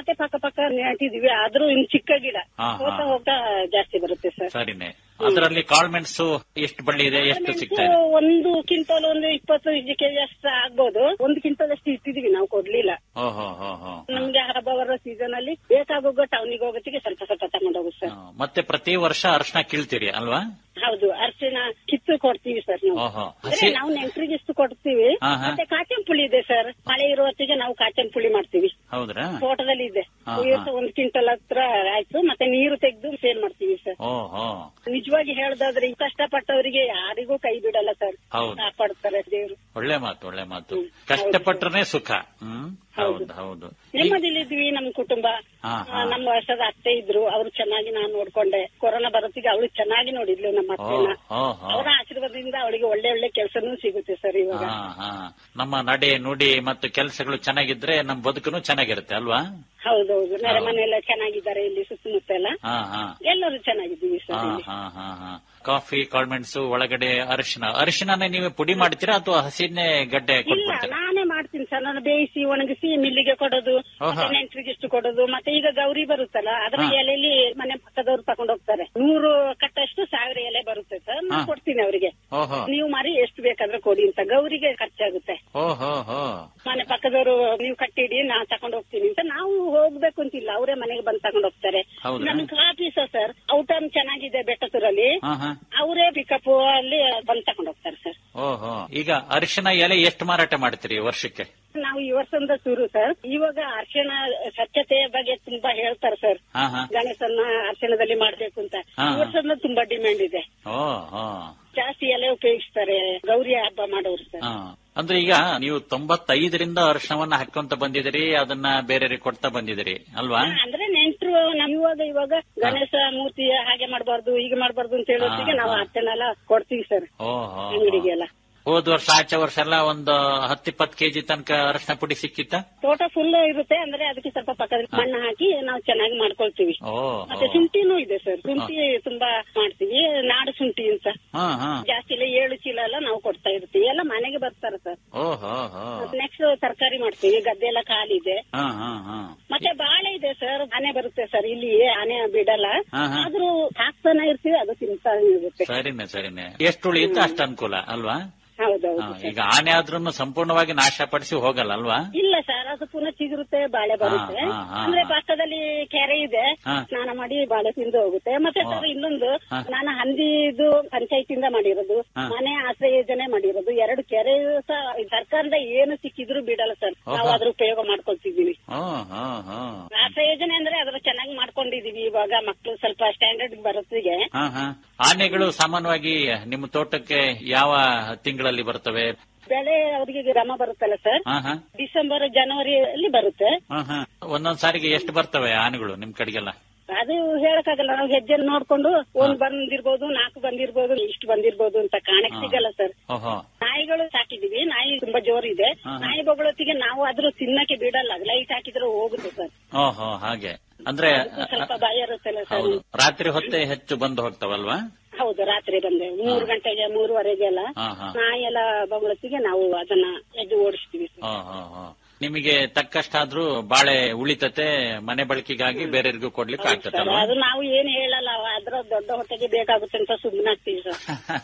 ಮತ್ತೆ ಪಕ್ಕ ಪಕ್ಕ ನೆಟ್ಟಿದೀವಿ ಆದ್ರೂ ಇನ್ ಚಿಕ್ಕ ಗಿಡ ಹಾ, ಹೋಗ್ತಾ ಹಾ. ಹೋಗ್ತಾ ಜಾಸ್ತಿ ಬರುತ್ತೆ ಸರ್ ಸರಿನೇ ಅದರಲ್ಲಿ ಕಾಳ್ಮೆಣಸು ಎಷ್ಟು ಬಳ್ಳಿ ಇದೆ ಎಷ್ಟು ಸಿಗ್ತಾ ಇದೆ ಒಂದು ಕ್ವಿಂಟಲ್ ಒಂದು ಇಪ್ಪತ್ತು ಕೆಜಿ ಅಷ್ಟು ಆಗ್ಬೋದು ಒಂದು ಕ್ವಿಂಟಲ್ ಅಷ್ಟು ಇಟ್ಟಿದೀವಿ ನಾವು ಕೊಡ್ಲಿಲ್ಲ ಓಹೋ ಹೋ ಹೋ ನಮ್ಗೆ ಹಬ್ಬ ಬರೋ ಸೀಸನ್ ಅಲ್ಲಿ ಬೇಕಾಗೋಗ ಟೌನಿಗೆ ಹೋಗೋತ್ತಿಗೆ ಸ್ವಲ್ಪ ಸ್ವಲ್ಪ ತಗೊಂಡೋಗುದು ಸರ್ ಹಾ, ಮತ್ತೆ ಪ್ರತಿ ವರ್ಷ ಅರ್ಶನ ಕೀಳ್ತೀರಿ ಅಲ್ವಾ ಹೌದು ಅರ್ಶಿನ ಕಿತ್ತು ಕೊಡ್ತೀವಿ ಸರ್ ನಾವು ಓಹೋ ಅಂದ್ರೆ ಹಸಿ ನಾವು ನೆಂಟ್ರಿಗೆ ಇಷ್ಟು ಕೊಡ್ತೀವಿ ಹಾ, ಹಾ. ಮತ್ತೆ ಕಾಚನ್ ಪುಳಿ ಇದೆ ಸರ್ ಮಳೆ ಇರೋ ಹೊತ್ತಿಗೆ ನಾವು ಕಾಚನ್ ಪುಳಿ ಮಾಡ್ತೀವಿ ಹೌದ್ರಾ ತೋಟದಲ್ಲಿ ಇದೆ ಹಾ, ಈ ವರ್ಷ ಒಂದ್ ಕ್ವಿಂಟಲ್ ಹತ್ರ ಆಯ್ತು ಮತ್ತೆ ನೀರು ತೆಗೆದು ಸೇಲ್ ಮಾಡ್ತೀವಿ ಸರ್ ಓಹೋ ನಿಜವಾಗಿ ಹೇಳ್ದಾದ್ರೆ ಈ ಕಷ್ಟಪಟ್ಟವರಿಗೆ ಯಾರಿಗೂ ಕೈ ಬಿಡಲ್ಲ ಸರ್ ಹೌದು. ಕಾಪಾಡ್ತಾರೆ ದೇವ್ರು ಒಳ್ಳೆ ಮಾತು ಒಳ್ಳೆ ಮಾತು ಹ್ಮ್. ಕಷ್ಟಪಟ್ರೆ ಸುಖ ಹ್ಮ್ ಹೌದು ಹೌದು ನೆಮ್ಮದಿಲಿದ್ವಿ ನಮ್ ಕುಟುಂಬ ಹಾ, ಆ, ಹಾ. ನಮ್ಮ ವರ್ಷದ ಅತ್ತೆ ಇದ್ರು ಅವ್ರು ಚೆನ್ನಾಗಿ ನಾನು ನೋಡ್ಕೊಂಡೆ ಕೊರೋನಾ ಬರೋತ್ತಿಗೆ ಅವಳು ಚೆನ್ನಾಗಿ ನೋಡಿದ್ಲು ನಮ್ಮ ಅತ್ತೆನ ಓಹೋ ಅವರ ಆಶೀರ್ವಾದದಿಂದ ಅವಳಿಗೆ ಒಳ್ಳೆ ಒಳ್ಳೆ ಕೆಲಸನೂ ಸಿಗುತ್ತೆ ಸರ್ ಇವಾಗ ಹಾ ಹಾ ನಮ್ಮ ನಡೆ ನುಡಿ ಮತ್ತು ಕೆಲಸಗಳು ಚೆನ್ನಾಗಿದ್ರೆ ನಮ್ ಬದುಕನು ಚೆನ್ನಾಗಿರುತ್ತೆ ಅಲ್ವಾ ಹೌದೌದು ನೆರೆ ಮನೆಯೆಲ್ಲ ಚೆನ್ನಾಗಿದ್ದಾರೆ ಇಲ್ಲಿ ಸುತ್ತಮುತ್ತ ಎಲ್ಲ ಹಾ ಹಾ ಎಲ್ಲರೂ ಚೆನ್ನಾಗಿದ್ದೀವಿ ಹಾ ಸರ್ ಇಲ್ಲಿ. ಹಾ ಹಾ ಹಾ ಕಾಫಿ ಕಾಳ್ಮೆಣಸು ಒಳಗಡೆ ಅರಿಶಿನ ಅರಿಶಿನನೇ ನೀವು ಪುಡಿ ಮಾಡ್ತೀರಾ ಅಥವಾ ಹಸಿನೇ ಗಡ್ಡೆ ಇಲ್ಲ ಕೊಟ್ಬಿಡ್ತೀರಾ ನಾನೇ ಮಾಡ್ತೀನಿ ಸರ್ ನಾನು ಬೇಯಿಸಿ ಒಣಗಿಸಿ ಮಿಲ್ಲಿಗೆ ಕೊಡೋದು ಓಹೋ. ಮತ್ತೆ ನೆಂಟ್ರಿಗಿಷ್ಟು ಕೊಡೋದು ಮತ್ತೆ ಈಗ ಗೌರಿ ಬರುತ್ತಲ್ಲ ಅದರ ಹಾ. ಎಲೆಯಲ್ಲಿ ಮನೆ ಪಕ್ಕದವ್ರು ತಗೊಂಡು ಹೋಗ್ತಾರೆ ನೂರು ಕಟ್ಟಷ್ಟು ಸಾವಿರ ಎಲೆ ಬರುತ್ತೆ ಸರ್ ನಾನು ಹಾ. ಕೊಡ್ತೀನಿ ಅವರಿಗೆ ಓಹೋ ನೀವು ಮಾರಿ ಎಷ್ಟು ಬೇಕಾದ್ರೆ ಕೊಡಿ ಅಂತ ಗೌರಿಗೆ ಖರ್ಚಾಗುತ್ತೆ ಓಹೋ ಹೋ ಮನೆ ಪಕ್ಕದವರು ನೀವು ಕಟ್ಟಿಡಿ ನಾ ತಗೊಂಡು ಹೋಗ್ತೀನಿ ಅಂತ ನಾವು ಹೋಗ್ಬೇಕು ಅಂತಿಲ್ಲ ಅವರೇ ಮನೆಗೆ ಬಂದು ತಗೊಂಡು ಹೋಗ್ತಾರೆ ಹೌದಾ? ನಮ್ಗೆ ಕಾಫಿ ಸರ್ ಔಟಮ್ ಚೆನ್ನಾಗಿದೆ ಬೆಟ್ಟತೂರಲ್ಲಿ ಹಾ ಹಾ ಅವರೇ ಪಿಕಪ್ ಅಲ್ಲಿ ಬಂದು ತಗೊಂಡು ಹೋಗ್ತಾರೆ ಸರ್ ಓಹೋ ಈಗ ಅರಿಶಿನ ಎಲೆ ಎಷ್ಟು ಮಾರಾಟ ಮಾಡ್ತೀರಿ ವರ್ಷಕ್ಕೆ ನಾವು ಈ ವರ್ಷದಿಂದ ಶುರು ಸರ್ ಇವಾಗ ಅರ್ಶನ ಸ್ವಚ್ಛತೆಯ ಬಗ್ಗೆ ತುಂಬಾ ಹೇಳ್ತಾರೆ ಸರ್ ಹಾ ಹಾ ಗಣೇಶನ ಅರ್ಶನದಲ್ಲಿ ಮಾಡ್ಬೇಕು ಅಂತ ಹಾ, ಈ ಹಾ. ವರ್ಷದಿಂದ ತುಂಬಾ ಡಿಮ್ಯಾಂಡ್ ಇದೆ ಓ ಹೋ ಜಾಸ್ತಿ ಎಲೆ ಉಪಯೋಗಿಸ್ತಾರೆ ಗೌರಿ ಹಬ್ಬ ಮಾಡೋರು ಸರ್ ಹಾ. ಅಂದ್ರೆ ಈಗ ನೀವು ತೊಂಬತ್ತೈದರಿಂದ ಅರಿಶಿನವನ್ನ ಹಾಕೊಂತ ಬಂದಿದಿರಿ ಅದನ್ನ ಬೇರೆಯವ್ರಿಗೆ ಕೊಡ್ತಾ ಬಂದಿದಿರಿ ಅಲ್ವಾ ಹಾ, ಅಂದ್ರೆ ನೆಂಟ್ರು ನಮ್ ಇವಾಗ ಇವಾಗ ಗಣೇಶ ಮೂರ್ತಿ ಹಾಗೆ ಮಾಡಬಾರ್ದು ಹೀಗೆ ಮಾಡಬಾರ್ದು ಅಂತ ಹೇಳೋತ್ತಿಗೆ ಹಾ, ನಾವು ಹಾ. ಅರ್ಶನೆಲ್ಲ ಕೊಡ್ತೀವಿ ಸರ್ ಓಹೋ ಅಂಗಡಿಗೆಲ್ಲ ಹೋದ್ ವರ್ಷ ಆಚೆ ವರ್ಷ ಎಲ್ಲ ಒಂದು ಹತ್ತಿಪ್ಪತ್ತು ಕೆಜಿ ತನಕ ಅರಿಶಿನ ಪುಡಿ ಸಿಕ್ಕಿತ್ತ ತೋಟ ಫುಲ್ ಇರುತ್ತೆ ಅಂದ್ರೆ ಅದಕ್ಕೆ ಸ್ವಲ್ಪ ಪಕ್ಕದಲ್ಲಿ ಮಣ್ಣು ಹಾಕಿ ನಾವು ಚೆನ್ನಾಗಿ ಮಾಡ್ಕೊಳ್ತೀವಿ ಓ ಮತ್ತೆ ಶುಂಠಿನೂ ಇದೆ ಸರ್ ಶುಂಠಿ ತುಂಬಾ ಮಾಡ್ತೀವಿ ನಾಡು ಶುಂಠಿ ಅಂತ ಹಾ ಹಾ ಜಾಸ್ತಿ ಇಲ್ಲ ಏಳು ಚೀಲ ಎಲ್ಲ ನಾವು ಕೊಡ್ತಾ ಇರ್ತೀವಿ ಎಲ್ಲ ಮನೆಗೆ ಬರ್ತಾರೆ ಸರ್ ಓಹೋ ಹೋ ನೆಕ್ಸ್ಟ್ ತರಕಾರಿ ಮಾಡ್ತೀವಿ ಗದ್ದೆ ಎಲ್ಲ ಖಾಲಿ ಇದೆ ಹಾ ಹಾ ಹಾ ಮತ್ತೆ ಬಾಳೆ ಇದೆ ಸರ್ ಆನೆ ಬರುತ್ತೆ ಸರ್ ಇಲ್ಲಿ ಆನೆ ಬಿಡಲ್ಲ ಹಾ, ಹಾ. ಆದ್ರೂ ಹಾಕ್ತಾನೆ ಇರ್ತೀವಿ ಅದು ತಿಂತಾ ಇರುತ್ತೆ ಸರಿನೆ ಸರಿನೆ ಎಷ್ಟು ಉಳಿಯುತ್ತೆ ಅಷ್ಟು ಅನುಕೂಲ ಅಲ್ವಾ ಹೌದೌದು ಹಾ, ಸರ್. ಈಗ ಆನೆ ಆದ್ರೂ ಸಂಪೂರ್ಣವಾಗಿ ನಾಶಪಡಿಸಿ ಹೋಗಲ್ಲ ಅಲ್ವಾ ಇಲ್ಲ ಸರ್ ಅದು ಪುನಃ ಚಿಗುರುತ್ತೆ ಬಾಳೆ ಬರುತ್ತೆ ಹಾ, ಹಾ, ಅಂದ್ರೆ ಹಾ. ಪಕ್ಕದಲ್ಲಿ ಕೆರೆ ಇದೆ ಹಾ. ಸ್ನಾನ ಮಾಡಿ ಬಾಳೆ ತಿಂದು ಹೋಗುತ್ತೆ ಮತ್ತೆ ಹಾ. ಸರ್ ಇನ್ನೊಂದು ಹಾ. ನಾನು ಹಂದಿದು ಪಂಚಾಯತಿಂದ ಮಾಡಿರೋದು ಹಾ. ಮನೆ ಆಶ್ರಯ ಯೋಜನೆ ಮಾಡಿರೋದು ಎರಡು ಕೆರೆ ಸಹ ಸರ್ಕಾರದ ಏನು ಸಿಕ್ಕಿದ್ರು ಬಿಡಲ್ಲ ಸರ್ ನಾವು ಓಹೋ. ಅದ್ರ ಉಪಯೋಗ ಮಾಡ್ಕೊಳ್ತಿದೀವಿ ಹೋ ಹೋ ಹೋ ಆಶ್ರಯ ಯೋಜನೆ ಅಂದ್ರೆ ಅದ್ರ ಚೆನ್ನಾಗಿ ಮಾಡ್ಕೊಂಡಿದೀವಿ ಇವಾಗ ಮಕ್ಕಳು ಸ್ವಲ್ಪ ಸ್ಟ್ಯಾಂಡರ್ಡ್ ಬರೋತ್ತಿಗೆ ಹಾ ಹಾ ಆನೆಗಳು ಸಾಮಾನ್ಯವಾಗಿ ನಿಮ್ಮ ತೋಟಕ್ಕೆ ಯಾವ ತಿಂಗಳಲ್ಲಿ ಬರ್ತವೆ ಬೆಳೆ ಅವರಿಗೆ ಗ್ರಾಮ ಬರುತ್ತಲ್ಲ ಸರ್ ಹಾ ಹಾ ಡಿಸೆಂಬರ್ ಜನವರಿಯಲ್ಲಿ ಬರುತ್ತೆ ಹಾ ಹಾ ಒಂದೊಂದ್ ಸಾರಿಗೆ ಎಷ್ಟು ಬರ್ತವೆ ಆನೆಗಳು ನಿಮ್ ಕಡೆಗೆಲ್ಲ ಅದು ಹೇಳಕ್ಕಾಗಲ್ಲ ನಾವು ಹೆಜ್ಜೆ ನೋಡ್ಕೊಂಡು ಒಂದ್ ಬಂದಿರ್ಬೋದು ನಾಲ್ಕು ಬಂದಿರ್ಬೋದು ಇಷ್ಟು ಬಂದಿರ್ಬೋದು ಅಂತ ಕಾಣಕ್ ಹಾ. ಸಿಗಲ್ಲ ಸರ್ ಓಹೋ ನಾಯಿಗಳು ಸಾಕಿದೀವಿ ನಾಯಿ ತುಂಬಾ ಜೋರಿದೆ ಹಾ, ಹಾ. ನಾಯಿ ಬೊಗಳೊತ್ತಿಗೆ ನಾವು ಅದ್ರ ತಿನ್ನಕ್ಕೆ ಬಿಡಲ್ಲ ಲೈಟ್ ಹಾಕಿದ್ರೆ ಹೋಗುತ್ತೆ ಸರ್ ಓಹೋ ಹಾಗೆ ಅಂದ್ರೆ ಅದಕ್ಕೂ ಸ್ವಲ್ಪ ಭಯ ಇರುತ್ತಲ್ಲ ಸರ್ ಹೌದು ರಾತ್ರಿ ಹೊತ್ತೆ ಹೆಚ್ಚು ಬಂದು ಹೋಗ್ತಾವಲ್ವಾ ಹೌದು ರಾತ್ರಿ ಬಂದೆ ಮೂರು ಗಂಟೆಗೆ ಮೂರುವರೆಗೆಲ್ಲ ಹಾ ಹಾ ನಾಯಿ ಎಲ್ಲ ಬೊಗಳೊತ್ತಿಗೆ ನಾವು ಅದನ್ನ ಎದ್ದು ಓಡಿಸ್ತೀವಿ ಸರ್ ಹಾ ಹಾ ಹಾ ನಿಮಗೆ ತಕ್ಕಷ್ಟಾದ್ರೂ ಬಾಳೆ ಉಳಿತತೆ ಮನೆ ಬಳಕೆಗಾಗಿ ಬೇರೆಯವ್ರಿಗೂ ಕೊಡ್ಲಿಕ್ಕೆ ಸರ್ ಆಗ್ತದಲ್ವಾ ಅದು ನಾವು ಏನ್ ಹೇಳಲ್ಲ ಅದ್ರ ದೊಡ್ಡ ಹೊಟ್ಟೆಗೆ ಬೇಕಾಗುತ್ತೆ ಅಂತ ಸುಮ್ಮನಾಗ್ತೀವಿ ಸರ್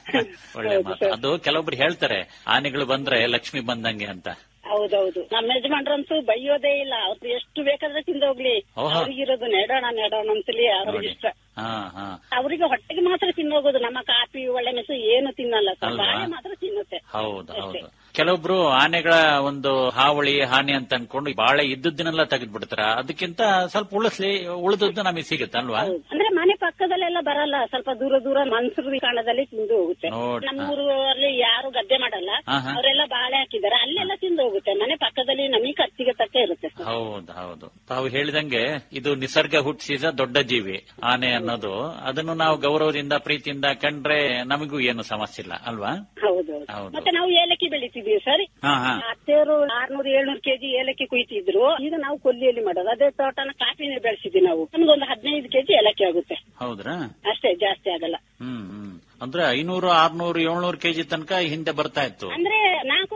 ಒಳ್ಳೆ ಹೌದು ಮಾತು ಸರ್. ಅದು ಕೆಲವೊಬ್ರು ಹೇಳ್ತಾರೆ ಆನೆಗಳು ಬಂದ್ರೆ ಲಕ್ಷ್ಮಿ ಬಂದಂಗೆ ಅಂತ ಹೌದೌದು ನಮ್ಮ ಯಜಮಾನ್ರಂತೂ ಬೈಯೋದೇ ಇಲ್ಲ ಅವ್ರು ಎಷ್ಟು ಬೇಕಾದ್ರೆ ತಿಂದೋಗ್ಲಿ ಓಹೋ. ಅವ್ರಿಗಿರೋದು ನೆಡೋಣ ನೆಡೋಣ ಅಂತಲಿ ಅವ್ರಿಗೆ ನೋಡಿ ಇಷ್ಟ ಹಾ ಹಾ ಅವರಿಗೆ ಹೊಟ್ಟೆಗೆ ಮಾತ್ರ ತಿನ್ನೋಗೋದು ನಮ್ಮ ಕಾಫಿ ಒಳ್ಳೆ ಮೆಸು ಏನು ತಿನ್ನಲ್ಲ ಸರ್ ಅಲ್ವಾ? ಬಾಳೆ ಮಾತ್ರ ತಿನ್ನುತ್ತೆ ಹೌದು ಅಷ್ಟೇ. ಹೌದು ಕೆಲವೊಬ್ರು ಆನೆಗಳ ಒಂದು ಹಾವಳಿ ಹಾನಿ ಅಂತ ಅನ್ಕೊಂಡು ಬಾಳೆ ಇದ್ದದ್ದನ್ನೆಲ್ಲ ತೆಗೆದು ಬಿಡ್ತಾರ ಅದಕ್ಕಿಂತ ಸ್ವಲ್ಪ ಉಳಿಸ್ಲಿ ಉಳಿದದ್ದು ನಮಗೆ ಸಿಗುತ್ತೆ ಅಲ್ವಾ ಹೌದು. ಅಂದ್ರೆ ಮನೆ ಪಕ್ಕದಲ್ಲೆಲ್ಲ ಬರಲ್ಲ ಸ್ವಲ್ಪ ದೂರ ದೂರ ಮನ್ಸೂರು ಕಾಣದಲ್ಲಿ ತಿಂದು ಹೋಗುತ್ತೆ ನೋಡ್- ನಮ್ಮ ಊರಲ್ಲಿ ಯಾರು ಗದ್ದೆ ಮಾಡಲ್ಲ ಹಾ, ಹಾ. ಅವರೆಲ್ಲ ಬಾಳೆ ಹಾಕಿದ್ದಾರೆ ಅಲ್ಲೆಲ್ಲ ತಿಂದು ಹೋಗುತ್ತೆ ಮನೆ ಪಕ್ಕದಲ್ಲಿ ನಮಗೆ ಖರ್ಚಿಗೆ ತಕ್ಕ ಇರುತ್ತೆ ಸರ್ ಹೌದು ಹೌದು ತಾವು ಹೇಳಿದಂಗೆ ಇದು ನಿಸರ್ಗ ಹುಟ್ಟಿಸಿದ ದೊಡ್ಡ ಜೀವಿ ಆನೆ ಅನ್ನೋದು ಅದನ್ನು ನಾವು ಗೌರವದಿಂದ ಪ್ರೀತಿಯಿಂದ ಕಂಡ್ರೆ ನಮಗೂ ಏನು ಸಮಸ್ಯೆ ಇಲ್ಲ ಅಲ್ವಾ ಹೌದೌದು ಹೌದು. ಮತ್ತೆ ನಾವು ಏಲಕ್ಕಿ ಬೆಳಿತಿದ್ವಿ ಸರ್ ಹಾ ಹಾ ಅತ್ತೆಯವರು ಆರ್ನೂರು ಏಳ್ನೂರು ಕೆಜಿ ಏಲಕ್ಕಿ ಕುಯ್ತಿದ್ರು ಈಗ ನಾವು ಕೊಲ್ಲಿಯಲ್ಲಿ ಮಾಡೋದು ಅದೇ ತೋಟನ ಕಾಫಿನೇ ಬೆಳೆಸಿದ್ವಿ ನಾವು ನಮ್ಗೊಂದು ಹದಿನೈದು ಕೆಜಿ ಏಲಕ್ಕಿ ಆಗುತ್ತೆ ಹೌದ್ರಾ ಅಷ್ಟೇ ಜಾಸ್ತಿ ಆಗಲ್ಲ ಹ್ಮ್ ಹ್ಮ್ ಅಂದ್ರೆ ಐನೂರು ಆರ್ನೂರು ಏಳ್ನೂರು ಕೆಜಿ ತನಕ ಹಿಂದೆ ಬರ್ತಾ ಇತ್ತು ಅಂದ್ರೆ ನಾಲ್ಕು ಗಂಡು ಮಕ್ಕಳು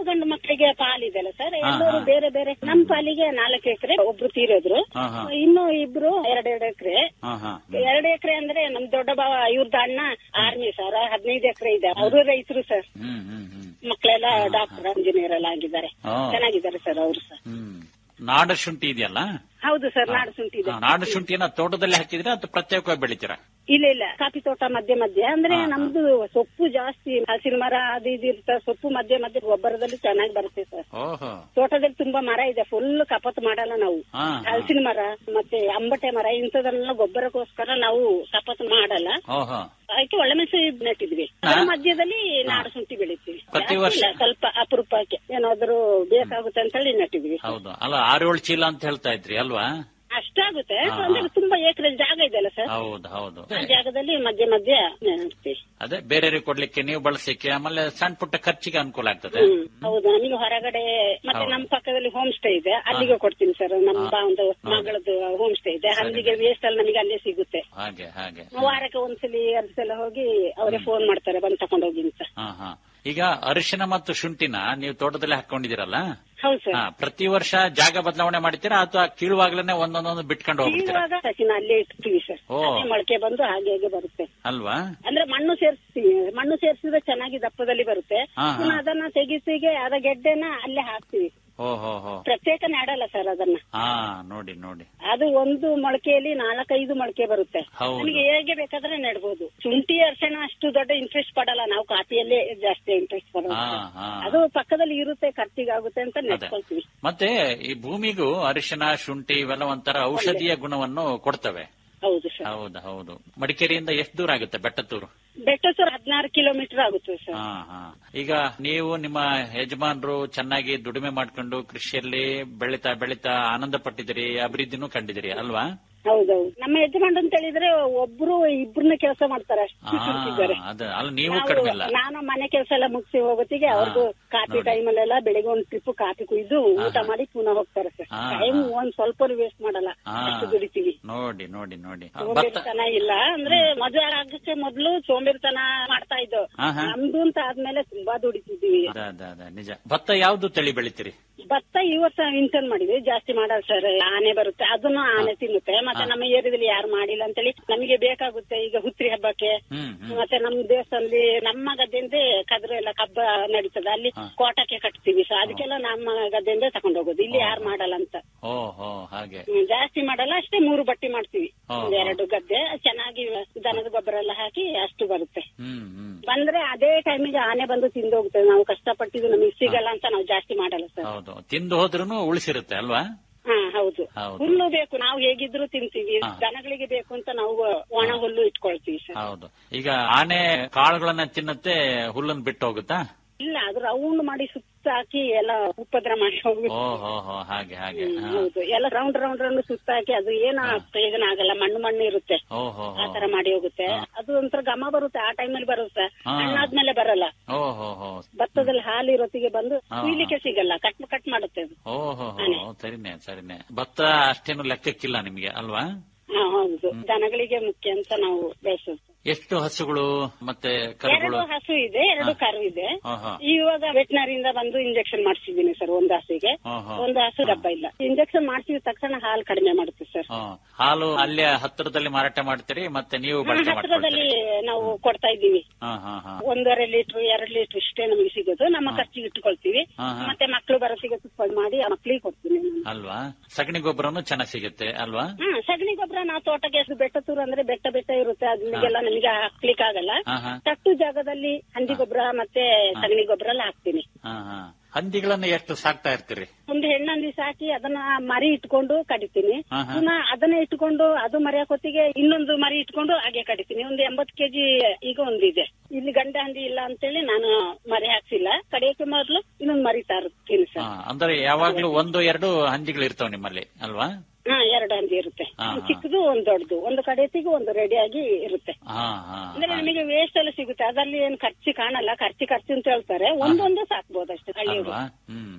ಎಕರೆಗೆ ಪಾಲಿದೆಲ್ಲ ಸರ್ ಹಾ, ಎಲ್ಲರೂ ಹಾ. ಬೇರೆ ಬೇರೆ ನಮ್ ಪಾಲಿಗೆ ನಾಲ್ಕು ಎಕರೆ ಒಬ್ರು ತೀರೋದ್ರು ಹಾ, ಹಾ. ಇನ್ನು ಇಬ್ರು ಎರಡೆರಡು ಎಕರೆ ಹಾ ಹಾ ಎರಡು ಎಕರೆ ಅಂದ್ರೆ ನಮ್ ದೊಡ್ಡ ಭಾವ ಇವ್ರದ್ದು ಅಣ್ಣ ಆರ್ಮಿ ಸರ್ ಹದಿನೈದು ಎಕರೆ ಇದೆ ಅವರು ರೈತರು ಸರ್ ಹ್ಮ್ ಹ್ಮ್ ಹ್ಮ್ ಮಕ್ಕಳೆಲ್ಲ ಡಾಕ್ಟರ್ ಇಂಜಿನಿಯರ್ ಎಲ್ಲ ಆಗಿದ್ದಾರೆ ಹಾ. ಚೆನ್ನಾಗಿದ್ದಾರೆ ಸರ್ ಅವರು ಸರ್ ಹ್ಮ್ ನಾಡ ಶುಂಠಿ ಇದೆಯಲ್ಲ ಹೌದು ಸರ್ ನಾಡು ಶುಂಠಿ ಇದೆ ಹಾ, ನಾಡ ಶುಂಠಿಯನ್ನ ತೋಟದಲ್ಲಿ ಹಾಕಿದ್ರೆ ಅಥವಾ ಪ್ರತ್ಯೇಕವಾಗಿ ಬೆಳಿತೀರಾ ಇಲ್ಲ ಇಲ್ಲ ಕಾಫಿ ತೋಟ ಮಧ್ಯೆ ಮಧ್ಯೆ ಅಂದ್ರೆ ನಮ್ದು ಸೊಪ್ಪು ಜಾಸ್ತಿ ಹಸಿರು ಮರ ಅದು ಇದು ಇರ್ತ ಸೊಪ್ಪು ಮಧ್ಯೆ ಮಧ್ಯೆ ಗೊಬ್ಬರದಲ್ಲಿ ಚೆನ್ನಾಗಿ ಬರುತ್ತೆ ಸರ್ ಓಹೋ ತೋಟದಲ್ಲಿ ತುಂಬಾ ಮರ ಇದೆ ಫುಲ್ ಕಪತ್ ಮಾಡಲ್ಲ ನಾವು ಹಾ, ಹಾ. ಹಲಸಿನ ಮರ ಮತ್ತೆ ಅಂಬಟೆ ಮರ ಇಂಥದನ್ನೆಲ್ಲ ಗೊಬ್ಬರಕ್ಕೋಸ್ಕರ ನಾವು ಕಪತ್ ಮಾಡಲ್ಲ ಓಹೋ ಅದಕ್ಕೆ ಒಳ್ಳೆ ಮೆಣಸು ನೆಟ್ಟಿದ್ವಿ ಅದ್ರ ಮಧ್ಯದಲ್ಲಿ ನಾಡು ಶುಂಠಿ ಬೆಳಿತೀವಿ ಪ್ರತಿ ಜಾಸ್ತಿ ವರ್ಷ? ಇಲ್ಲ, ಸ್ವಲ್ಪ ಅಪರೂಪಕ್ಕೆ ಏನಾದ್ರು ಬೇಕಾಗುತ್ತೆ ಅಂತ ಹೇಳಿ ನೆಟ್ಟಿದ್ವಿ ಹೌದು ಅಲ್ಲ ಆರೇಳು ಚೀಲ ಅಂತ ಹೇಳ್ತಾ ಇದ್ರಿ ಅಲ್ವಾ ಅಷ್ಟಾಗುತ್ತೆ ಹಾ, ಅಂದ್ರೆ ಹಾ. ತುಂಬಾ ಎಕರೆ ಜಾಗ ಇದೆಯಲ್ಲ ಸರ್ ಹೌದು ಹೌದು ಆ ಜಾಗದಲ್ಲಿ ಮಧ್ಯೆ ಮಧ್ಯೆ ನೆಡ್ತೀವಿ ಅದೇ ಬೇರೆಯವ್ರಿಗೆ ಕೊಡ್ಲಿಕ್ಕೆ ನೀವು ಬಳಸಲಿಕ್ಕೆ ಆಮೇಲೆ ಸಣ್ಣ ಪುಟ್ಟ ಖರ್ಚಿಗೆ ಅನುಕೂಲ ಆಗ್ತದೆ ಹ್ಮ್ ಹೌದು ನಮಗೆ ಹೊರಗಡೆ ಮತ್ತೆ ಹೌದು. ನಮ್ಮ ಪಕ್ಕದಲ್ಲಿ ಹೋಮ್ ಸ್ಟೇ ಇದೆ ಅಲ್ಲಿಗೆ ಕೊಡ್ತೀನಿ ಸರ್ ನಮ್ಮ ಒಂದು ಮಗಳದ್ದು ಹೋಮ್ ಸ್ಟೇ ಇದೆ ಅಲ್ಲಿಗೆ ವೇಸ್ಟ್ ಅಲ್ಲಿ ನಮಗೆ ಅಲ್ಲೇ ಸಿಗುತ್ತೆ ಹಾಗೆ ಹಾಗೆ ವಾರಕ್ಕೆ ಒಂದ್ಸಲಿ ಎರಡ್ ಸಲ ಹೋಗಿ ಅವರೇ ಫೋನ್ ಮಾಡ್ತಾರೆ ಬಂದ್ ತಗೊಂಡ್ ಹೋಗಿ ಅಂತ ಹಾ ಹಾ ಈಗ ಅರಿಶಿನ ಮತ್ತು ಶುಂಠಿನ ನೀವು ತೋಟದಲ್ಲಿ ಹಾಕೊಂಡಿದ್ದೀರಲ್ಲ ಹೌದು ಸರ್ ಹಾ ಪ್ರತಿ ವರ್ಷ ಜಾಗ ಬದಲಾವಣೆ ಮಾಡ್ತೀರಾ ಅಥವಾ ಕೀಳುವಾಗ್ಲೇನೆ ಒಂದೊಂದೊಂದು ಬಿಟ್ಕೊಂಡು ಹೋಗ್ಬಿಡ್ತೀರಾ ಇವಾಗ ಸಸಿನ ಅಲ್ಲೇ ಇಡ್ತೀವಿ ಸರ್ ಓ. ಅದೇ ಮೊಳಕೆ ಬಂದು ಹಾಗೆ ಹಾಗೆ ಬರುತ್ತೆ ಅಲ್ವಾ ಅಂದ್ರೆ ಮಣ್ಣು ಸೇರಿಸ್ತೀವಿ ಮಣ್ಣು ಸೇರಿಸಿದ್ರೆ ಚೆನ್ನಾಗಿ ದಪ್ಪದಲ್ಲಿ ಬರುತ್ತೆ ಹಾ, ಹಾ. ಪುನಃ ಅದನ್ನ ತೆಗಿಸಿಗೆ ಅದ ಗೆಡ್ಡೆನ ಅಲ್ಲೇ ಹಾಕ್ತಿವಿ ಓ ಹೋ ಹೋ ಪ್ರತ್ಯೇಕ ನೆಡಲ್ಲ ಸರ್ ಅದನ್ನ ಹಾ ನೋಡಿ ನೋಡಿ ಅದು ಒಂದು ಮೊಳಕೆಯಲ್ಲಿ ನಾಲ್ಕೈದು ಮೊಳಕೆ ಬರುತ್ತೆ ಹೌದು. ನಮಗೆ ಹೇಗೆ ಬೇಕಾದ್ರೆ ನೆಡ್ಬೋದು ಶುಂಠಿ ಅರ್ಶನ ಅಷ್ಟು ದೊಡ್ಡ ಇಂಟ್ರೆಸ್ಟ್ ಪಡಲ್ಲ ನಾವು ಕಾಫಿಯಲ್ಲೇ ಜಾಸ್ತಿ ಇಂಟ್ರೆಸ್ಟ್ ಪಡೋದು ಹಾ, ಹಾ. ಅದು ಪಕ್ಕದಲ್ಲಿ ಇರುತ್ತೆ ಖರ್ಚಿಗಾಗುತ್ತೆ ಅಂತ ಅದೇ ನೆಟ್ಕೊಳ್ತೀವಿ ಮತ್ತೆ ಈ ಭೂಮಿಗೂ ಅರಿಶಿನ ಶುಂಠಿ ಇವೆಲ್ಲ ಒಂಥರ ಔಷಧೀಯ ಗುಣವನ್ನು ಕೊಡ್ತವೆ ಹೌದು ಸರ್ ಹೌದು ಹೌದು ಮಡಿಕೇರಿಯಿಂದ ಎಷ್ಟು ದೂರ ಆಗುತ್ತೆ ಬೆಟ್ಟತ್ತೂರು ಬೆಟ್ಟ ಸರ್ ಹದಿನಾರು ಕಿಲೋಮೀಟರ್ ಆಗುತ್ತೆ ಸರ್ ಹಾ ಹಾ ಈಗ ನೀವು ನಿಮ್ಮ ಯಜಮಾನರು ಚೆನ್ನಾಗಿ ದುಡಿಮೆ ಮಾಡ್ಕೊಂಡು ಕೃಷಿಯಲ್ಲಿ ಬೆಳಿತಾ ಬೆಳಿತಾ ಆನಂದ ಪಟ್ಟಿದಿರಿ ಅಭಿವೃದ್ಧಿನೂ ಕಂಡಿದಿರಿ ಅಲ್ವಾ ಹೌದೌದು ನಮ್ಮ ಯಜಮಾನ್ ಅಂತ ಹೇಳಿದ್ರೆ ಒಬ್ರು ಇಬ್ರನ್ನ ಕೆಲಸ ಮಾಡ್ತಾರೆ ಹಾ ಅಷ್ಟು ದುಡ್ಡಿದ್ದಾರೆ. ಅದ ಅಲ್ಲ ನೀವು ನಾವು- ಕಡಿಮೆ ಇಲ್ಲ ನಾನು ಮನೆ ಕೆಲಸ ಎಲ್ಲ ಮುಗಿಸಿ ಹೋಗೋತ್ತಿಗೆ ಅವ್ರದ್ದು ಕಾಫಿ ನೋಡಿ. ಟೈಮಲ್ಲೆಲ್ಲ ಬೆಳಿಗ್ಗೆ ಒಂದ್ ಟ್ರಿಪ್ ಕಾಫಿ ಕುಯ್ದು ಊಟ ಮಾಡಿ ಪುನಃ ಹೋಗ್ತಾರೆ ಸರ್ ಹಾ, ಟೈಮ್ ಹಾ. ಒಂದ್ ಸ್ವಲ್ಪ ವೇಸ್ಟ್ ಮಾಡಲ್ಲ ಹಾ ಅಷ್ಟು ದುಡಿತೀವಿ ನೋಡಿ ನೋಡಿ ನೋಡಿ ಭತ್ತ ಸೋಂಬೇರಿತನ ಇಲ್ಲ ಅಂದ್ರೆ ಮದುವೆ ಆಗಕ್ಕೆ ಮೊದ್ಲು ಸೋಂಬೇರಿತನ ಮಾಡ್ತಾ ಇದ್ದು ಹಾ, ಹಾ. ನಮ್ದು ಅಂತ ಆದ್ಮೇಲೆ ತುಂಬಾ ದುಡಿತಿದ್ದೀವಿ ಅದ ಅದ ಅದ ನಿಜ ಭತ್ತ ಯಾವ್ದು ತಳಿ ಬೆಳಿತೀರಿ ಭತ್ತ ಈ ವರ್ಷ ಇಂಟರ್ನ್ ಮಾಡಿದ್ವಿ ಜಾಸ್ತಿ ಮಾಡಲ್ಲ ಸರ್ ಆನೆ ಬರುತ್ತೆ ಅದನ್ನು ಆನೆ ತಿನ್ನುತ್ತೆ ಮತ್ತೆ ನಮ್ಮ ಏರಿಯಾದಲ್ಲಿ ಯಾರು ಮಾಡಿಲ್ಲ ಅಂತೇಳಿ ನಮಗೆ ಬೇಕಾಗುತ್ತೆ ಈಗ ಹುತ್ರಿ ಹಬ್ಬಕ್ಕೆ ಹ್ಮ್ ಹ್ಮ್ ಮತ್ತೆ ನಮ್ಮ ದೇವಸ್ಥಾನದಲ್ಲಿ ನಮ್ಮ ಗದ್ದೆಯಿಂದ ಕದ್ರು ಎಲ್ಲ ಕಬ್ಬ ನಡೀತದೆ ಅಲ್ಲಿ ಕೋಟಕ್ಕೆ ಕಟ್ತೀವಿ ಸೊ ಅದಕ್ಕೆಲ್ಲ ನಮ್ಮ ಗದ್ದೆಯಿಂದ ತಗೊಂಡ್ ಹೋಗೋದು ಇಲ್ಲಿ ಯಾರು ಮಾಡಲ್ಲ ಅಂತ ಓ ಹೋ ಹಾಗೆ ಹ್ಮ್, ಜಾಸ್ತಿ ಮಾಡಲ್ಲ ಅಷ್ಟೇ ಮೂರು ಬಟ್ಟಿ ಮಾಡ್ತೀವಿ ಹಾ, ಒಂದ್ ಹಾ. ಎರಡು ಗದ್ದೆ ಚೆನ್ನಾಗಿ ದನದ ಗೊಬ್ಬರ ಎಲ್ಲ ಹಾಕಿ ಅಷ್ಟು ಬರುತ್ತೆ ಹ್ಮ್ ಹ್ಮ್ ಬಂದ್ರೆ ಅದೇ ಟೈಮಿಗೆ ಆನೆ ಬಂದು ತಿಂದು ಹೋಗ್ತದೆ ನಾವು ಕಷ್ಟಪಟ್ಟಿದ್ದು ನಮಗೆ ಸಿಗಲ್ಲ ಅಂತ ನಾವು ಜಾಸ್ತಿ ಮಾಡಲ್ಲ ಸರ್ ಹೌದು ತಿಂದು ಹೋದ್ರೂ ಉಳಿಸಿರುತ್ತೆ ಅಲ್ವಾ ಹಾ ಹೌದು ಹೌದು. ಹುಲ್ಲು ಬೇಕು ನಾವು ಹೇಗಿದ್ರು ತಿಂತೀವಿ ಹಾ. ದನಗಳಿಗೆ ಬೇಕು ಅಂತ ನಾವು ಒಣ ಹುಲ್ಲು ಇಟ್ಕೊಳ್ತೀವಿ ಸರ್ ಹೌದು ಈಗ ಆನೆ ಕಾಳುಗಳನ್ನ ತಿನ್ನತ್ತೆ ಹುಲ್ಲನ್ನು ಬಿಟ್ಟು ಹೋಗುತ್ತಾ ಇಲ್ಲ ಅದು ರೌಂಡ್ ಮಾಡಿ ಸುತ್ತ ಹಾಕಿ ಎಲ್ಲ ಉಪದ್ರ ಮಾಡಿ ಹೋಗ್ಬೇಕು ಓ ಹೋ ಹೋ ಹಾಗೆ ಹಾಗೆ ಹ್ಮ್, ಹಾ. ಹೌದು ಎಲ್ಲ ರೌಂಡ್ ರೌಂಡ್ ರೌಂಡ್ ಸುತ್ತ ಹಾಕಿ ಅದು ಏನ ಪ್ರಯೋಜನ ಆಗಲ್ಲ ಮಣ್ಣು ಮಣ್ಣು ಇರುತ್ತೆ ಓ ಹೋ ಆ ಹೋ ತರ ಮಾಡಿ ಹೋಗುತ್ತೆ ಅದು ಒಂಥರ ಘಮ ಬರುತ್ತೆ ಆ ಟೈಮಲ್ಲಿ ಬರುತ್ತೆ ಹಾ. ಹಣ್ಣಾದ್ಮೇಲೆ ಬರಲ್ಲ ಓ ಹೋ ಹೋ ಭತ್ತದಲ್ಲಿ ಹಾಲು ಇರೋತ್ತಿಗೆ ಬಂದು ಹಾ. ಕುಯ್ಲಿಕ್ಕೆ ಸಿಗಲ್ಲ ಕಟ್ ಕಟ್ ಮಾಡುತ್ತೆ ಅದು ಓ ಹೋ ಹೋ ಸರಿನೆ ಸರಿನೆ ಭತ್ತ ಅಷ್ಟೇನು ಲೆಕ್ಕಕ್ಕಿಲ್ಲ ನಿಮ್ಗೆ ಅಲ್ವಾ ಹಾ, ಹೌದು ದನಗಳಿಗೆ ಮುಖ್ಯ ಅಂತ ನಾವು ಬೆಳೆಸೋದು ಎಷ್ಟು ಹಸುಗಳು ಮತ್ತೆ ಎರಡು ಕರುಗಳು ಹಸು ಇದೆ ಎರಡು ಹಾ. ಕರು ಇದೆ ಹಾ, ಹಾ. ಇವಾಗ ವೆಟನರಿಯಿಂದ ಬಂದು ಇಂಜೆಕ್ಷನ್ ಮಾಡಿಸಿದ್ದೀನಿ ಸರ್ ಒಂದು ಹಸುಗೆ ಹಾ, ಹಾ. ಒಂದು ಹಸು ಡಬ್ಬ ಇಲ್ಲ ಇಂಜೆಕ್ಷನ್ ಮಾಡಿಸಿದ ತಕ್ಷಣ ಹಾಲು ಕಡಿಮೆ ಮಾಡುತ್ತೆ ಸರ್ ಹಾ. ಹಾಲು ಅಲ್ಲೇ ಹತ್ತಿರದಲ್ಲಿ ಮಾರಾಟ ಮಾಡ್ತೀರಿ ಮತ್ತೆ ನೀವು ಬಳಕೆ ಹತ್ತಿರದಲ್ಲಿ ಮಾಡ್ಕೊಳ್ತೀರಿ ನಾವು ಕೊಡ್ತಾ ಇದ್ದೀವಿ ಹಾ ಹಾ ಹಾ ಒಂದೂವರೆ ಲೀಟರ್ ಎರಡು ಲೀಟರ್ ಇಷ್ಟೇ ನಮಗೆ ಸಿಗೋದು ನಮ್ಮ ಖರ್ಚಿಗೆ ಇಟ್ಕೊಳ್ತೀವಿ ಹಾ, ಹಾ. ಮತ್ತೆ ಮಕ್ಕಳು ಬರೋತ್ತಿಗೆ ತುಪ್ಪ ಮಾಡಿ ಆ ಮಕ್ಳಿಗೆ ಕೊಡ್ತೀನಿ ನಾನು ಅಲ್ವಾ ಸಗಣಿ ಗೊಬ್ಬರನು ಚೆನ್ನಾಗಿ ಸಿಗುತ್ತೆ ಅಲ್ವಾ ಹಾ ಸಗಣಿ ಗೊಬ್ಬರ ನಾವು ತೋಟಕ್ಕೆ ಅದು ಬೆಟ್ಟ ತೂರು ಅಂದ್ರೆ ಬೆಟ್ಟ ಬೆಟ್ಟ ಇರುತ್ತೆ ಅದನ್ನೆಲ್ಲ ನಮಗೆ ಹಾಕ್ಲಿಕ್ಕೆ ಆಗಲ್ಲ ಹಾ, ಹಾ. ತಟ್ಟು ಜಾಗದಲ್ಲಿ ಹಂದಿ ಗೊಬ್ಬರ ಮತ್ತೆ ಸಗಣಿ ಗೊಬ್ಬರ ಎಲ್ಲ ಹಾಕ್ತೀನಿ ಹಾ ಹಾ ಹಂದಿಗಳನ್ನ ಎಷ್ಟು ಸಾಕ್ತಾ ಇರ್ತೀರಿ ಒಂದು ಹೆಣ್ಣಂದಿ ಸಾಕಿ ಅದನ್ನ ಮರಿ ಇಟ್ಕೊಂಡು ಕಡಿತೀನಿ ಹಾ, ಹಾ. ಪುನಃ ಅದನ್ನ ಇಟ್ಕೊಂಡು ಅದು ಮರಿ ಹಾಕೋತಿಗೆ ಇನ್ನೊಂದು ಮರಿ ಇಟ್ಕೊಂಡು ಹಾಗೆ ಕಡಿತೀನಿ ಒಂದು ಎಂಬತ್ತು ಕೆಜಿ ಈಗ ಒಂದಿದೆ ಇಲ್ಲಿ ಗಂಡ ಹಂದಿ ಇಲ್ಲ ಅಂತೇಳಿ ನಾನು ಮರಿ ಹಾಕ್ಸಿಲ್ಲ ಕಡಿಯೋಕೆ ಮೊದಲು ಇನ್ನೊಂದು ಮರಿ ತರುತ್ತೀನಿ ಹಾ, ಸರ್ ಅಂದ್ರೆ ಯಾವಾಗ್ಲೂ ಒಂದು ಎರಡು ಹಂದಿಗಳು ಇರ್ತಾವ ನಿಮ್ಮಲ್ಲಿ ಅಲ್ವಾ ಹಾ ಎರಡು ಹಂದಿ ಇರುತ್ತೆ ಹಾ, ಒಂದು ಹಾ. ಚಿಕ್ಕದು ಒಂದು ದೊಡ್ಡದು ಒಂದು ಕಡೆತಿಗೂ ಒಂದು ರೆಡಿಯಾಗಿ ಇರುತ್ತೆ ಹಾ ಹಾ ಅಂದ್ರೆ ಹಾಗೆ. ನಮಗೆ ವೇಸ್ಟ್ ಎಲ್ಲ ಸಿಗುತ್ತೆ ಅದ್ರಲ್ಲಿ ಏನು ಖರ್ಚು ಕಾಣಲ್ಲ ಖರ್ಚು ಖರ್ಚು ಅಂತ ಹೇಳ್ತಾರೆ ಒಂದೊಂದು ಸಾಕ್ಬೋದು ಅಷ್ಟೇ ಹಳ್ಳಿಯವರು ಅಲ್ವಾ ಹ್ಮ್ ಹ್ಮ್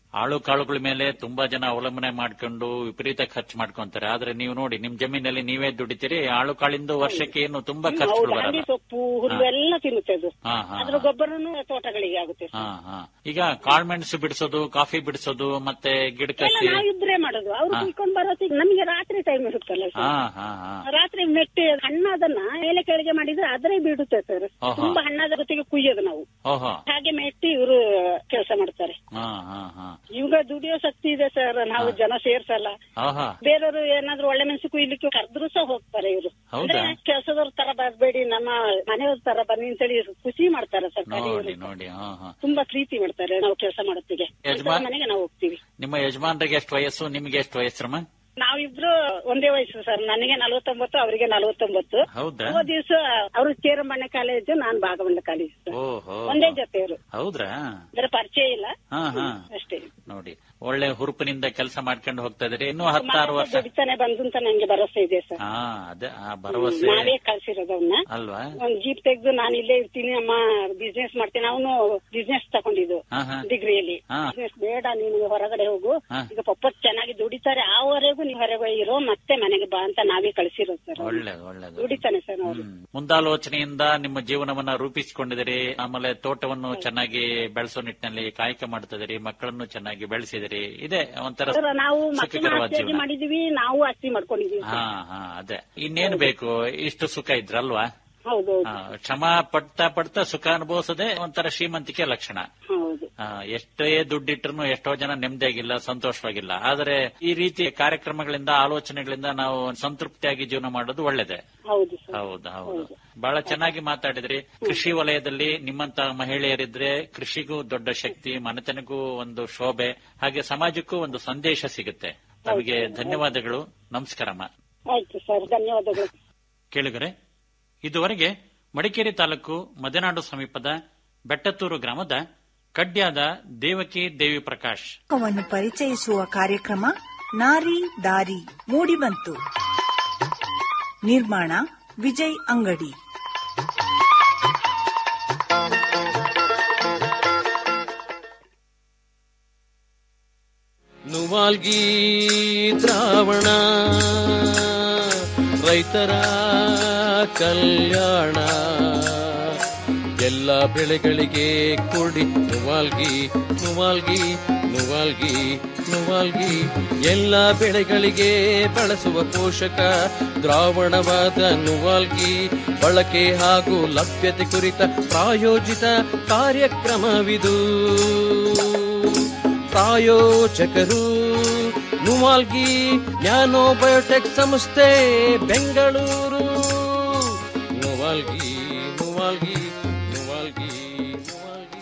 ಆಳು ಕಾಳುಗಳ ಮೇಲೆ ತುಂಬಾ ಜನ ಅವಲಂಬನೆ ಮಾಡ್ಕೊಂಡು ವಿಪರೀತ ಖರ್ಚು ಮಾಡ್ಕೊಂತಾರೆ ಆದ್ರೆ ನೀವು ನೋಡಿ ನಿಮ್ ಜಮೀನಲ್ಲಿ ನೀವೇ ದುಡಿತೀರಿ ಆಳು ಕಾಳಿಂದ ವರ್ಷಕ್ಕೆ ಏನು ತುಂಬಾ ಖರ್ಚುಗಳು ಹೌದು ಹಂದಿ ಬರಲ್ಲ ಸೊಪ್ಪು ಹುಲ್ಲು ಎಲ್ಲ ತಿನ್ನುತ್ತೆ ಅದು ಹಾ ಹಾ ಅದ್ರ ಗೊಬ್ಬರನು ತೋಟಗಳಿಗೆ ಆಗುತ್ತೆ ಹಾ ಹಾ ಈಗ ಕಾಳ್ಮೆಣಸು ಬಿಡಿಸೋದು ಕಾಫಿ ಬಿಡಿಸೋದು ಮತ್ತೆ ಗಿಡ ಎಲ್ಲ ಕಸಿ ನಾವಿಬ್ರೇ ಮಾಡೋದು ಅವ್ರು ಹಾ. ಕುಯ್ಕೊಂಡ್ ಬರೋತ್ತಿಗೆ ನಮಗೆ ರಾತ್ರಿ ಟೈಮ್ ಇರುತ್ತಲ್ಲ ಸರ್ ಹಾ ಹಾ ಹಾ ರಾತ್ರಿ ಮೆಟ್ಟಿ ಹಣ್ಣದನ್ನ ಮೇಲೆ ಕೆಳಗೆ ಮಾಡಿದ್ರೆ ಅದ್ರೆ ಬಿಡುತ್ತೆ ಸರ್ ಆಹಾ. ತುಂಬಾ ಹಣ್ಣಾದ ಜೊತೆಗೆ ಕುಯ್ಯೋದು ನಾವು ಓಹೋ ಹಾಗೆ ಮೆಟ್ಟಿ ಇವರು ಕೆಲಸ ಮಾಡ್ತಾರೆ ಹಾ ಹಾ ಹಾ ಇವಾಗ ದುಡಿಯೋ ಶಕ್ತಿ ಇದೆ ಸರ್ ನಾವು ಜನ ಸೇರ್ಸಲ್ಲ ಆಹಾ ಬೇರೆಯವರು ಏನಾದ್ರು ಒಳ್ಳೆ ಮೆಣಸು ಕುಯ್ಲಿಕ್ಕೆ ಕರೆದ್ರು ಸಹ ಹೋಗ್ತಾರೆ ಇವರು ಹೌದಾ? ಕೆಲಸದವ್ರ ತರ ಬರ್ಬೇಡಿ ನಮ್ಮ ಮನೆಯವ್ರ ತರ ಬನ್ನಿ ಅಂತೇಳಿ ಖುಷಿ ಮಾಡ್ತಾರೆ ಸರ್ ನೋಡಿ ಕರೆಯೋರು. ನೋಡಿ ಹಾ ಹಾ ತುಂಬಾ ಪ್ರೀತಿ ಮಾಡ್ತಾರೆ ನಾವು ಕೆಲಸ ಮಾಡೋತ್ತಿಗೆ ಯಜಮಾನ್- ಮನೆಗೆ ನಾವು ಹೋಗ್ತೀವಿ ನಿಮ್ಮ ಯಜಮಾನ್ರಿಗೆ ಎಷ್ಟು ವಯಸ್ಸು ನಿಮ್ಗೆ ಎಷ್ಟು ವಯಸ್ಸಮ್ಮ ನಾವಿಬ್ರು ಒಂದೇ ವಯಸ್ಸು ಸರ್ ನನಗೆ ನಲವತ್ತೊಂಬತ್ತು ಅವರಿಗೆ ನಲವತ್ತೊಂಬತ್ತು ಹೌದಾ ಹೋದ ದಿವಸ ಅವರು ಚೇರಮಣ್ಣ ಕಾಲೇಜು ನಾನು ಭಾಗಮಂಡ ಕಾಲೇಜು ಸರ್. ಓಹೋ ಒಂದೇ ಜೊತೆಯವರು ಹೌದ್ರಾ ಅದರ ಪರಿಚಯ ಇಲ್ಲ ಹಾ ಹಾ ಅಷ್ಟೇ ನೋಡಿ ಒಳ್ಳೆ ಹುರುಪಿನಿಂದ ಕೆಲಸ ಮಾಡ್ಕೊಂಡು ಹೋಗ್ತಾ ಇದ್ರಿ ಇನ್ನೂ ಹತ್ತಾರು ವರ್ಷ ದುಡಿತಾನೆ ಬಂದು ಅಂತ ನಂಗೆ ಭರವಸೆ ಇದೆ ಸರ್ ಹಾ ಅದೇ ಆ ಭರವಸೆ ನಾವೇ ಕಳ್ಸಿರೋದು ಅವ್ನ ಅಲ್ವಾ ಒಂದ್ ಜೀಪ್ ತೆಗ್ದು ನಾನು ಇಲ್ಲೇ ಇರ್ತೀನಿ ಅಮ್ಮ ಬಿಸ್ನೆಸ್ ಮಾಡ್ತೀನಿ ಅವನು ಬಿಸ್ನೆಸ್ ತಗೊಂಡಿದ್ದು ಹಾ ಹಾ ಡಿಗ್ರಿಯಲ್ಲಿ ಹಾ. ಬಿಸ್ನೆಸ್ ಬೇಡ ನೀನು ಹೊರಗಡೆ ಹೋಗು ಹಾ. ಈಗ ಪಪ್ಪ ಚೆನ್ನಾಗಿ ದುಡಿತಾರೆ ಆವರೆಗೂ ನೀವು ಹೊರಗೆ ಇರೋ ಮತ್ತೆ ಮನೆಗೆ ಬಾ ಅಂತ ನಾವೇ ಕಳ್ಸಿರೋದು ಸರ್ ಅವ್ನ. ಒಳ್ಳೇದು ಒಳ್ಳೇದು ದುಡಿತಾನೆ ಸರ್ ಅವರು ಹ್ಮ್. ಮುಂದಾಲೋಚನೆಯಿಂದ ನಿಮ್ಮ ಜೀವನವನ್ನ ರೂಪಿಸಿಕೊಂಡಿದಿರಿ ಆಮೇಲೆ ತೋಟವನ್ನು ಚೆನ್ನಾಗಿ ಬೆಳೆಸೋ ನಿಟ್ಟಿನಲ್ಲಿ ಕಾಯಕ ಮಾಡ್ತಿದಿರಿ ಮಕ್ಕಳನ್ನು ಚೆನ್ನಾಗಿ ಬೆಳೆಸಿದಿರಿ ಇದೆ ಒಂಥರ ಸರ್, ನಾವು ಮಕ್ಕಳನ್ನ ಸುಖಕರವಾದ ಆಸ್ತಿ ಜೀವನ ಮಾಡಿದೀವಿ ನಾವು ಆಸ್ತಿ ಮಾಡ್ಕೊಂಡಿದೀವಿ ಹಾ ಹಾ ಅದೇ ಇನ್ನೇನ್ ಬೇಕು ಇಷ್ಟು ಸುಖ ಇದ್ರಲ್ವಾ ಹೌದು ಹಾ, ಶ್ರಮ ಪಡ್ತಾ ಪಡ್ತಾ ಸುಖ ಅನುಭವಿಸೋದೇ ಒಂಥರ ಶ್ರೀಮಂತಿಕೆ ಲಕ್ಷಣ ಹೌದು ಆ, ಎಷ್ಟೇ ದುಡ್ಡಿಟ್ರು ಎಷ್ಟೋ ಜನ ನೆಮ್ಮದಿಯಾಗಿಲ್ಲ ಸಂತೋಷವಾಗಿಲ್ಲ ಆದರೆ ಈ ರೀತಿ ಕಾರ್ಯಕ್ರಮಗಳಿಂದ ಆಲೋಚನೆಗಳಿಂದ ನಾವು ಸಂತೃಪ್ತಿಯಾಗಿ ಜೀವನ ಮಾಡೋದು ಒಳ್ಳೇದೇ ಹೌದು ಸರ್ ಹೌದು ಹೌದು ಬಹಳ ಚೆನ್ನಾಗಿ ಮಾತಾಡಿದ್ರಿ ಕೃಷಿ ವಲಯದಲ್ಲಿ ನಿಮ್ಮಂತ ಮಹಿಳೆಯರಿದ್ರೆ ಕೃಷಿಗೂ ದೊಡ್ಡ ಶಕ್ತಿ ಮನೆತನಕ್ಕೂ ಒಂದು ಶೋಭೆ ಹಾಗೆ ಸಮಾಜಕ್ಕೂ ಒಂದು ಸಂದೇಶ ಸಿಗುತ್ತೆ ತಮಗೆ ಧನ್ಯವಾದಗಳು ನಮಸ್ಕಾರಮ್ಮ ಆಯ್ತು ಸರ್ ಧನ್ಯವಾದಗಳು ಕೇಳಿಗರೆ ಇದುವರೆಗೆ ಮಡಿಕೇರಿ ತಾಲೂಕು ಮದೆನಾಡು ಸಮೀಪದ ಬೆಟ್ಟತ್ತೂರು ಗ್ರಾಮದ ಕಡ್ಯಾದ ದೇವಕಿ ದೇವಿ ಪ್ರಕಾಶ್ ವನ್ನು ಪರಿಚಯಿಸುವ ಕಾರ್ಯಕ್ರಮ ನಾರಿ ದಾರಿ ಮೂಡಿಬಂತು ನಿರ್ಮಾಣ ವಿಜಯ್ ಅಂಗಡಿ ನುವಾಲ್ಗಿ ದ್ರಾವಣ ರೈತರ ಕಲ್ಯಾಣ ಎಲ್ಲ ಬೆಳೆಗಳಿಗೆ ಕೊಡಿ ನುವಾಲ್ಗಿ ನುವಾಲ್ಗಿ ನುವಾಲ್ಗಿ ನುವಾಲ್ಗಿ ಎಲ್ಲ ಬೆಳೆಗಳಿಗೆ ಬಳಸುವ ಪೋಷಕ ದ್ರಾವಣವಾದ ನುವಾಲ್ಗಿ ಬಳಕೆ ಹಾಗೂ ಲಭ್ಯತೆ ಕುರಿತ ಪ್ರಾಯೋಜಿತ ಕಾರ್ಯಕ್ರಮವಿದು ಪ್ರಾಯೋಜಕರು ನುವಾಲ್ಗಿ ನ್ಯಾನೋ ಬಯೋಟೆಕ್ ಸಂಸ್ಥೆ ಬೆಂಗಳೂರು ನುವಾಲ್ಗಿ ನುವಾಲ್ಗಿ ನುವಾಲ್ಗಿ ನುವಾಲ್ಗಿ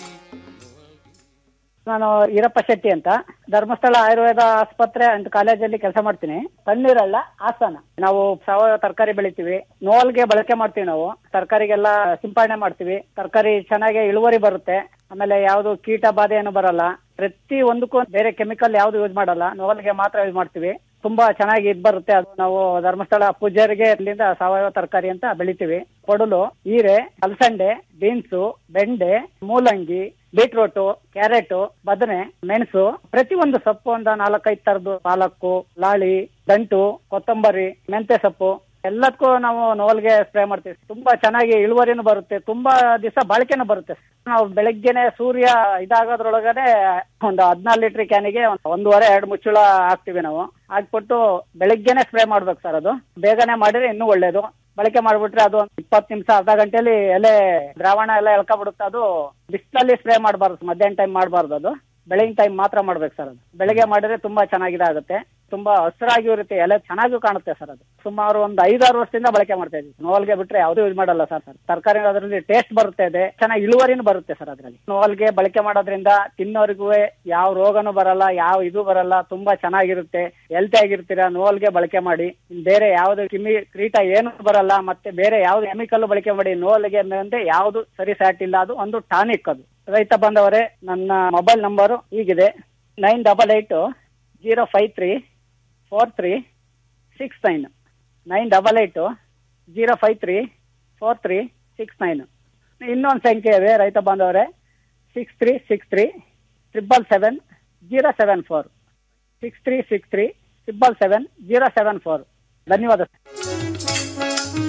ನಾನು ಈರಪ್ಪ ಶೆಟ್ಟಿ ಅಂತ ಧರ್ಮಸ್ಥಳ ಆಯುರ್ವೇದ ಆಸ್ಪತ್ರೆ ಅಂಡ್ ಕಾಲೇಜಲ್ಲಿ ಕೆಲಸ ಮಾಡ್ತೀನಿ ತಣ್ಣೀರಲ್ಲ ಹಾಸನ ನಾವು ಸಾವಯವ ತರಕಾರಿ ಬೆಳಿತೀವಿ ನೋಲ್ಗೆ ಬಳಕೆ ಮಾಡ್ತೀವಿ ನಾವು ತರಕಾರಿಗೆಲ್ಲ ಸಿಂಪರಣೆ ಮಾಡ್ತೀವಿ ತರಕಾರಿ ಚೆನ್ನಾಗಿ ಇಳುವರಿ ಬರುತ್ತೆ ಆಮೇಲೆ ಯಾವುದು ಕೀಟ ಬಾಧೆ ಏನು ಬರಲ್ಲ ಪ್ರತಿ ಒಂದಕ್ಕೂ ಬೇರೆ ಕೆಮಿಕಲ್ ಯಾವ್ದು ಯೂಸ್ ಮಾಡಲ್ಲ ನೋಲ್ಗೆ ಮಾತ್ರ ಯೂಸ್ ಮಾಡ್ತೀವಿ ತುಂಬಾ ಚೆನ್ನಾಗಿ ಇದ್ ಬರುತ್ತೆ ಅದು ನಾವು ಧರ್ಮಸ್ಥಳ ಪೂಜಾರಿಗೆ ಅಲ್ಲಿಂದ ಸಾವಯವ ತರಕಾರಿ ಅಂತ ಬೆಳಿತೀವಿ ಕೊಡಲು ಹೀರೆ ಅಲಸಂಡೆ ಬೀನ್ಸು ಬೆಂಡೆ ಮೂಲಂಗಿ ಬೀಟ್ರೋಟು ಕ್ಯಾರೆಟ್ ಬದನೆ ಮೆಣಸು ಪ್ರತಿ ಒಂದು ಸೊಪ್ಪು ಒಂದು ನಾಲ್ಕೈದು ತರದ್ದು ಪಾಲಕ್ಕು ಲಾಳಿ ದಂಟು ಕೊತ್ತಂಬರಿ ಮೆಂತೆ ಸೊಪ್ಪು ಎಲ್ಲದಕ್ಕೂ ನಾವು ನೋಲ್ಗೆ ಸ್ಪ್ರೇ ಮಾಡ್ತೀವಿ ತುಂಬಾ ಚೆನ್ನಾಗಿ ಇಳುವರಿನೂ ಬರುತ್ತೆ ತುಂಬಾ ದಿವಸ ಬಾಳಿಕೆನೂ ಬರುತ್ತೆ ನಾವು ಬೆಳಗ್ಗೆನೆ ಸೂರ್ಯ ಇದಾಗೋದ್ರೊಳಗಡೆ ಒಂದು ಹದಿನಾರು ಲೀಟರ್ ಕ್ಯಾನಿಗೆ ಒಂದ್ ಒಂದೂವರೆ ಎರಡು ಮುಚ್ಚಳ ಹಾಕ್ತಿವಿ ನಾವು ಹಾಕ್ಬಿಟ್ಟು ಬೆಳಗ್ಗೆನೆ ಸ್ಪ್ರೇ ಮಾಡ್ಬೇಕು ಸರ್ ಅದು ಬೇಗನೆ ಮಾಡಿದ್ರೆ ಇನ್ನೂ ಒಳ್ಳೇದು ಬಳಕೆ ಮಾಡ್ಬಿಟ್ರೆ ಅದು ಒಂದು ಇಪ್ಪತ್ತು ನಿಮಿಷ ಅರ್ಧ ಗಂಟೆಲಿ ಎಲೆ ದ್ರಾವಣ ಎಲ್ಲ ಎಳ್ಕೊಬಿಡುತ್ತೆ ಅದು ಬಿಸಿಲಲ್ಲಿ ಸ್ಪ್ರೇ ಮಾಡಬಾರ್ದು ಮಧ್ಯಾಹ್ನ ಟೈಮ್ ಮಾಡಬಾರ್ದು ಅದು ಬೆಳಗಿನ ಟೈಮ್ ಮಾತ್ರ ಮಾಡ್ಬೇಕು ಸರ್ ಅದು ಬೆಳಗ್ಗೆ ಮಾಡಿದ್ರೆ ತುಂಬಾ ಚೆನ್ನಾಗಿದೆ ಆಗುತ್ತೆ ತುಂಬಾ ಹಸಿರಾಗಿ ಇರುತ್ತೆ ಎಲೆ ಚೆನ್ನಾಗೂ ಕಾಣುತ್ತೆ ಸರ್ ಅದು ಸುಮಾರು ಒಂದು ಐದಾರು ವರ್ಷದಿಂದ ಬಳಕೆ ಮಾಡ್ತಾ ಇದ್ದೀವಿ ನೋವಲ್ಗೆ ಬಿಟ್ರೆ ಯಾವ್ದು ಯೂಸ್ ಮಾಡಲ್ಲ ಸರ್ ಸರ್ ತರಕಾರಿ ಅದರಲ್ಲಿ ಟೇಸ್ಟ್ ಬರುತ್ತೆ ಇದೆ ಚೆನ್ನಾಗಿ ಇಳುವರಿನೂ ಬರುತ್ತೆ ಸರ್ ಅದರಲ್ಲಿ ನೋವಲ್ಗೆ ಬಳಕೆ ಮಾಡೋದ್ರಿಂದ ತಿನ್ನೋರಿಗೂ ಯಾವ ರೋಗನೂ ಬರಲ್ಲ ಯಾವ ಇದು ಬರಲ್ಲ ತುಂಬಾ ಚೆನ್ನಾಗಿರುತ್ತೆ ಹೆಲ್ತಿ ಆಗಿರ್ತೀರಾ ನೋವಲ್ಗೆ ಬಳಕೆ ಮಾಡಿ ಬೇರೆ ಯಾವ್ದು ಕಿಮಿ ಕ್ರೀಟ ಏನು ಬರಲ್ಲ ಮತ್ತೆ ಬೇರೆ ಯಾವ್ದು ಕೆಮಿಕಲ್ ಬಳಕೆ ಮಾಡಿ ನೋವಲ್ಗೆ ಅಂದ್ರೆ ಯಾವ್ದು ಸರಿ ಸ್ಯಾಟ್ ಇಲ್ಲ ಅದು ಒಂದು ಟಾನಿಕ್ ಅದು ರೈತ ಬಂದವರೇ ನನ್ನ ಮೊಬೈಲ್ ನಂಬರು ಹೀಗಿದೆ nine double eight zero five three four three six nine nine double eight zero five three four three six nine ಇನ್ನೊಂದು ಸಂಖ್ಯೆ ಇದೆ ರೈತ ಬಾಂಧವರೇ six three six three triple seven zero seven four six three six three triple seven zero seven four ಧನ್ಯವಾದ sir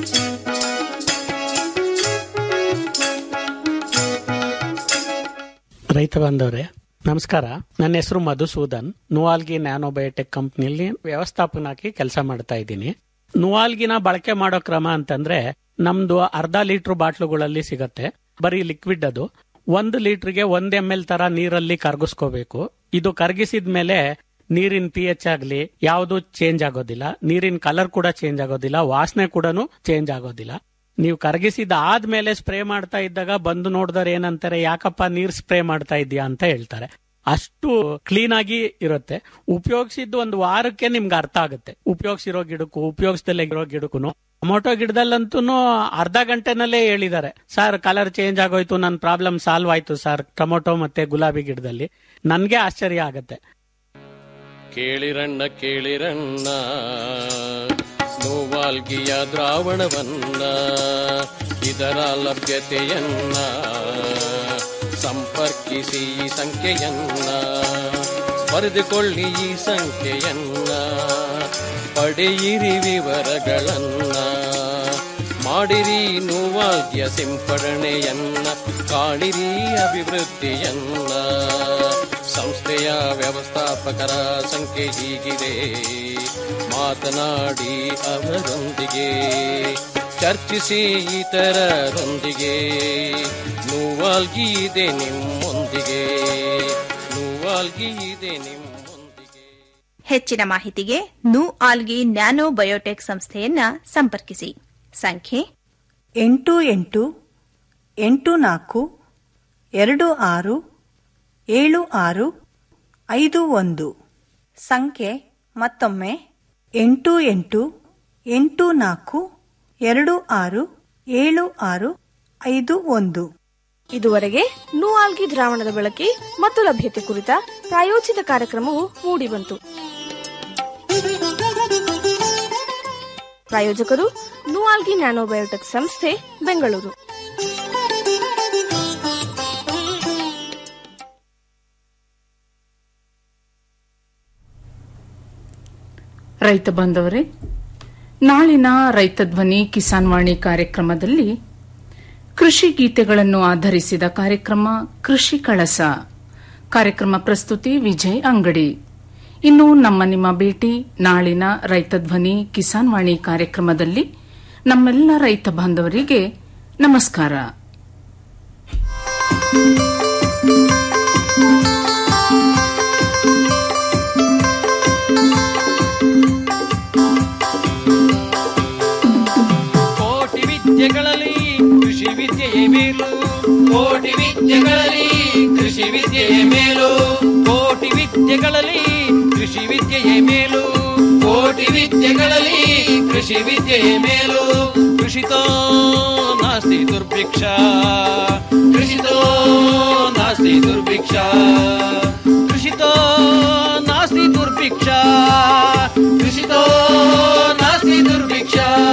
ರೈತ ಬಾಂಧವ್ರೆ ನಮಸ್ಕಾರ ನನ್ನ ಹೆಸರು ಮಧುಸೂದನ್ ನುವಾಲ್ಗಿ ನ್ಯಾನೋಬಯೋಟೆಕ್ ಕಂಪ್ನಿಯಲ್ಲಿ ವ್ಯವಸ್ಥಾಪನಾಗಿ ಕೆಲಸ ಮಾಡ್ತಾ ಇದ್ದೀನಿ ನುವಾಲ್ಗಿನ ಬಳಕೆ ಮಾಡೋ ಕ್ರಮ ಅಂತಂದ್ರೆ ನಮ್ದು ಅರ್ಧ ಲೀಟರ್ ಬಾಟ್ಲುಗಳಲ್ಲಿ ಸಿಗತ್ತೆ ಬರೀ ಲಿಕ್ವಿಡ್ ಅದು ಒಂದು ಲೀಟರ್ಗೆ ಒಂದ್ ಎಂ ಎಲ್ ತರ ನೀರಲ್ಲಿ ಕರಗಿಸ್ಕೋಬೇಕು ಇದು ಕರಗಿಸಿದ ಮೇಲೆ ನೀರಿನ ಪಿ ಎಚ್ ಆಗ್ಲಿ ಯಾವುದು ಚೇಂಜ್ ಆಗೋದಿಲ್ಲ ನೀರಿನ ಕಲರ್ ಕೂಡ ಚೇಂಜ್ ಆಗೋದಿಲ್ಲ ವಾಸನೆ ಕೂಡ ಚೇಂಜ್ ಆಗೋದಿಲ್ಲ ನೀವು ಕರಗಿಸಿದ ಆದ್ಮೇಲೆ ಸ್ಪ್ರೇ ಮಾಡ್ತಾ ಇದ್ದಾಗ ಬಂದು ನೋಡಿದ್ರೆ ಏನಂತಾರೆ ಯಾಕಪ್ಪ ನೀರ್ ಸ್ಪ್ರೇ ಮಾಡ್ತಾ ಇದೀಯಾ ಅಂತ ಹೇಳ್ತಾರೆ ಅಷ್ಟು ಕ್ಲೀನ್ ಆಗಿ ಇರುತ್ತೆ ಉಪಯೋಗಿಸಿದ್ದು ಒಂದು ವಾರಕ್ಕೆ ನಿಮ್ಗೆ ಅರ್ಥ ಆಗುತ್ತೆ ಉಪಯೋಗಿಸಿರೋ ಗಿಡಕ್ಕೂ ಉಪಯೋಗಿಸ್ದಲ್ಲೇ ಇರೋ ಗಿಡಕ್ಕೂ ಟೊಮೊಟೊ ಗಿಡದಲ್ಲಂತೂ ಅರ್ಧ ಗಂಟೆನಲ್ಲೇ ಹೇಳಿದ್ದಾರೆ ಸರ್ ಕಲರ್ ಚೇಂಜ್ ಆಗೋಯ್ತು ನನ್ನ ಪ್ರಾಬ್ಲಮ್ ಸಾಲ್ವ್ ಆಯ್ತು ಸರ್ ಟೊಮೊಟೊ ಮತ್ತೆ ಗುಲಾಬಿ ಗಿಡದಲ್ಲಿ ನನ್ಗೆ ಆಶ್ಚರ್ಯ ಆಗತ್ತೆ ಕೇಳಿರಣ್ಣ ಕೇಳಿರಣ್ಣ ನೋವಾಲ್ಗಿಯ ದ್ರಾವಣವನ್ನ ಇದರ ಲಭ್ಯತೆಯನ್ನ ಸಂಪರ್ಕಿಸಿ ಈ ಸಂಖ್ಯೆಯನ್ನ ಬರೆದುಕೊಳ್ಳಿ ಈ ಸಂಖ್ಯೆಯನ್ನ ಪಡೆಯಿರಿ ವಿವರಗಳನ್ನ ಮಾಡಿರಿ ನೋವಾಲ್ಗಿಯ ಸಿಂಪಡಣೆಯನ್ನ ಕಾಣಿರಿ ಅಭಿವೃದ್ಧಿಯನ್ನ ಸಂಸ್ಥೆಯ ವ್ಯವಸ್ಥಾಪಕರ ಸಂಖ್ಯೆ ಹೀಗಿದೆ ಮಾತನಾಡಿ ಅವರೊಂದಿಗೆ ಚರ್ಚಿಸಿ ಇತರರೊಂದಿಗೆ ನೋವಾಲ್ಗಿ ಇದೆ ನಿಮ್ಮೊಂದಿಗೆ ನೋವಾಲ್ಗಿ ಇದೆ ನಿಮ್ಮೊಂದಿಗೆ ಹೆಚ್ಚಿನ ಮಾಹಿತಿಗೆ ನು ಆಲ್ಗಿ ನ್ಯಾನೋ ಬಯೋಟೆಕ್ ಸಂಸ್ಥೆಯನ್ನ ಸಂಪರ್ಕಿಸಿ ಸಂಖ್ಯೆ ಎಂಟು ಎಂಟು ಎಂಟು ನಾಲ್ಕು ಎರಡು ಆರು ಏಳು ಆರು ಐದು ಒಂದು ಸಂಖ್ಯೆ ಮತ್ತೊಮ್ಮೆ ಎಂಟು ಎಂಟು ಎಂಟು ನಾಲ್ಕು ಎರಡು ಆರು ಏಳು ಆರು ಐದು ಒಂದು ಇದುವರೆಗೆ ನೂಆಲ್ಗಿ ದ್ರಾವಣದ ಬಳಕೆ ಮತ್ತು ಲಭ್ಯತೆ ಕುರಿತ ಪ್ರಾಯೋಜಿತ ಕಾರ್ಯಕ್ರಮವು ಮೂಡಿಬಂತು ಪ್ರಾಯೋಜಕರು ನೂಆಲ್ಗಿ ನ್ಯಾನೋಬಯೋಟೆಕ್ ಸಂಸ್ಥೆ ಬೆಂಗಳೂರು ರೈತ ಬಾಂಧವರೇ ನಾಳಿನ ರೈತ ಧ್ವನಿ ಕಿಸಾನ್ ವಾಣಿ ಕಾರ್ಯಕ್ರಮದಲ್ಲಿ ಕೃಷಿ ಗೀತೆಗಳನ್ನು ಆಧರಿಸಿದ ಕಾರ್ಯಕ್ರಮ ಕೃಷಿ ಕಳಸ ಕಾರ್ಯಕ್ರಮ ಪ್ರಸ್ತುತಿ ವಿಜಯ್ ಅಂಗಡಿ ಇನ್ನು ನಮ್ಮ ನಿಮ್ಮ ಭೇಟಿ ನಾಳಿನ ರೈತ ಧ್ವನಿ ಕಿಸಾನ್ ವಾಣಿ ಕಾರ್ಯಕ್ರಮದಲ್ಲಿ ನಮ್ಮೆಲ್ಲ ರೈತ ಬಾಂಧವರಿಗೆ ನಮಸ್ಕಾರ ಕೋಟಿ ವಿದ್ಯೆಗಳಲ್ಲಿ ಕೃಷಿ ವಿದ್ಯೆಯೇ ಮೇಲು ಕೋಟಿ ವಿದ್ಯೆಗಳಲ್ಲಿ ಕೃಷಿ ವಿದ್ಯೆಯೇ ಮೇಲು ಕೋಟಿ ವಿದ್ಯೆಗಳಲ್ಲಿ ಕೃಷಿ ವಿದ್ಯೆಯೇ ಮೇಲು ಕೋಟಿ ವಿದ್ಯೆಗಳಲ್ಲಿ ಕೃಷಿ ವಿದ್ಯೆಯೇ ಮೇಲು ಕೃಷಿತೋ ನಾಸ್ತಿ ದುರ್ಭಿಕ್ಷ ಕೃಷಿತೋ ನಾಸ್ತಿ ದುರ್ಭಿಕ್ಷ ಕೃಷಿತೋ ನಾಸ್ತಿ ದುರ್ಭಿಕ್ಷ ಕೃಷಿತೋ ನಾಸ್ತಿ ದುರ್ಭಿಕ್ಷ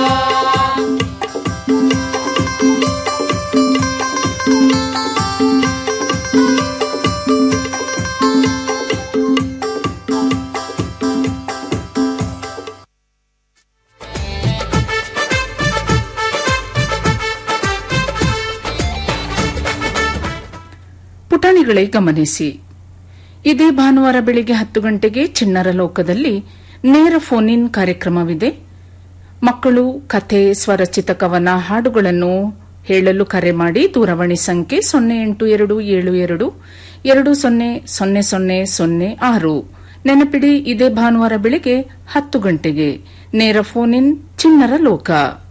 ಪುಟಾಣಿಗಳೇ ಗಮನಿಸಿ ಇದೇ ಭಾನುವಾರ ಬೆಳಿಗ್ಗೆ ಹತ್ತು ಗಂಟೆಗೆ ಚಿಣ್ಣರ ಲೋಕದಲ್ಲಿ ನೇರ ಫೋನ್ ಇನ್ ಕಾರ್ಯಕ್ರಮವಿದೆ ಮಕ್ಕಳು ಕಥೆ ಸ್ವರಚಿತ ಕವನ ಹಾಡುಗಳನ್ನು ಹೇಳಲು ಕರೆ ಮಾಡಿ ದೂರವಾಣಿ ಸಂಖ್ಯೆ ಸೊನ್ನೆ ಎಂಟು ಎರಡು ಏಳು ಎರಡು ಎರಡು ಸೊನ್ನೆ ಸೊನ್ನೆ ಸೊನ್ನೆ ಸೊನ್ನೆ ಆರು ನೆನಪಿಡಿ ಇದೇ ಭಾನುವಾರ ಬೆಳಿಗ್ಗೆ ಹತ್ತು ಗಂಟೆಗೆ ನೇರ ಫೋನ್ ಇನ್ ಚಿಣ್ಣರ ಲೋಕ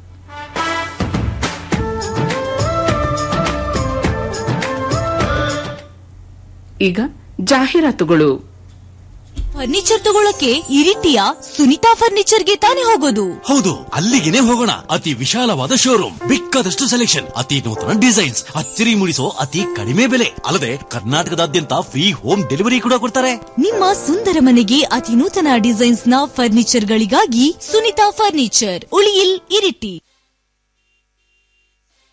ಈಗ ಜಾಹೀರಾತುಗಳು ಫರ್ನಿಚರ್ ತಗೊಳಕ್ಕೆ ಇರಿಟಿಯ ಸುನಿತಾ ಫರ್ನಿಚರ್ಗೆ ತಾನೇ ಹೋಗೋದು ಹೌದು ಅಲ್ಲಿಗೆನೆ ಹೋಗೋಣ ಅತಿ ವಿಶಾಲವಾದ ಶೋರೂಮ್ ಬೇಕಾದಷ್ಟು ಸೆಲೆಕ್ಷನ್ ಅತಿ ನೂತನ ಡಿಸೈನ್ಸ್ ಅಚ್ಚರಿ ಮೂಡಿಸೋ ಅತಿ ಕಡಿಮೆ ಬೆಲೆ ಅಲ್ಲದೆ ಕರ್ನಾಟಕದಾದ್ಯಂತ ಫ್ರೀ ಹೋಮ್ ಡೆಲಿವರಿ ಕೂಡ ಕೊಡ್ತಾರೆ ನಿಮ್ಮ ಸುಂದರ ಮನೆಗೆ ಅತಿ ನೂತನ ಡಿಸೈನ್ಸ್ ನ ಫರ್ನಿಚರ್ ಗಳಿಗಾಗಿ ಸುನಿತಾ ಫರ್ನಿಚರ್ ಉಳಿಯಿಲ್ ಇರಿಟಿ ಎಕ್ಸ್ಚೇಂಜ್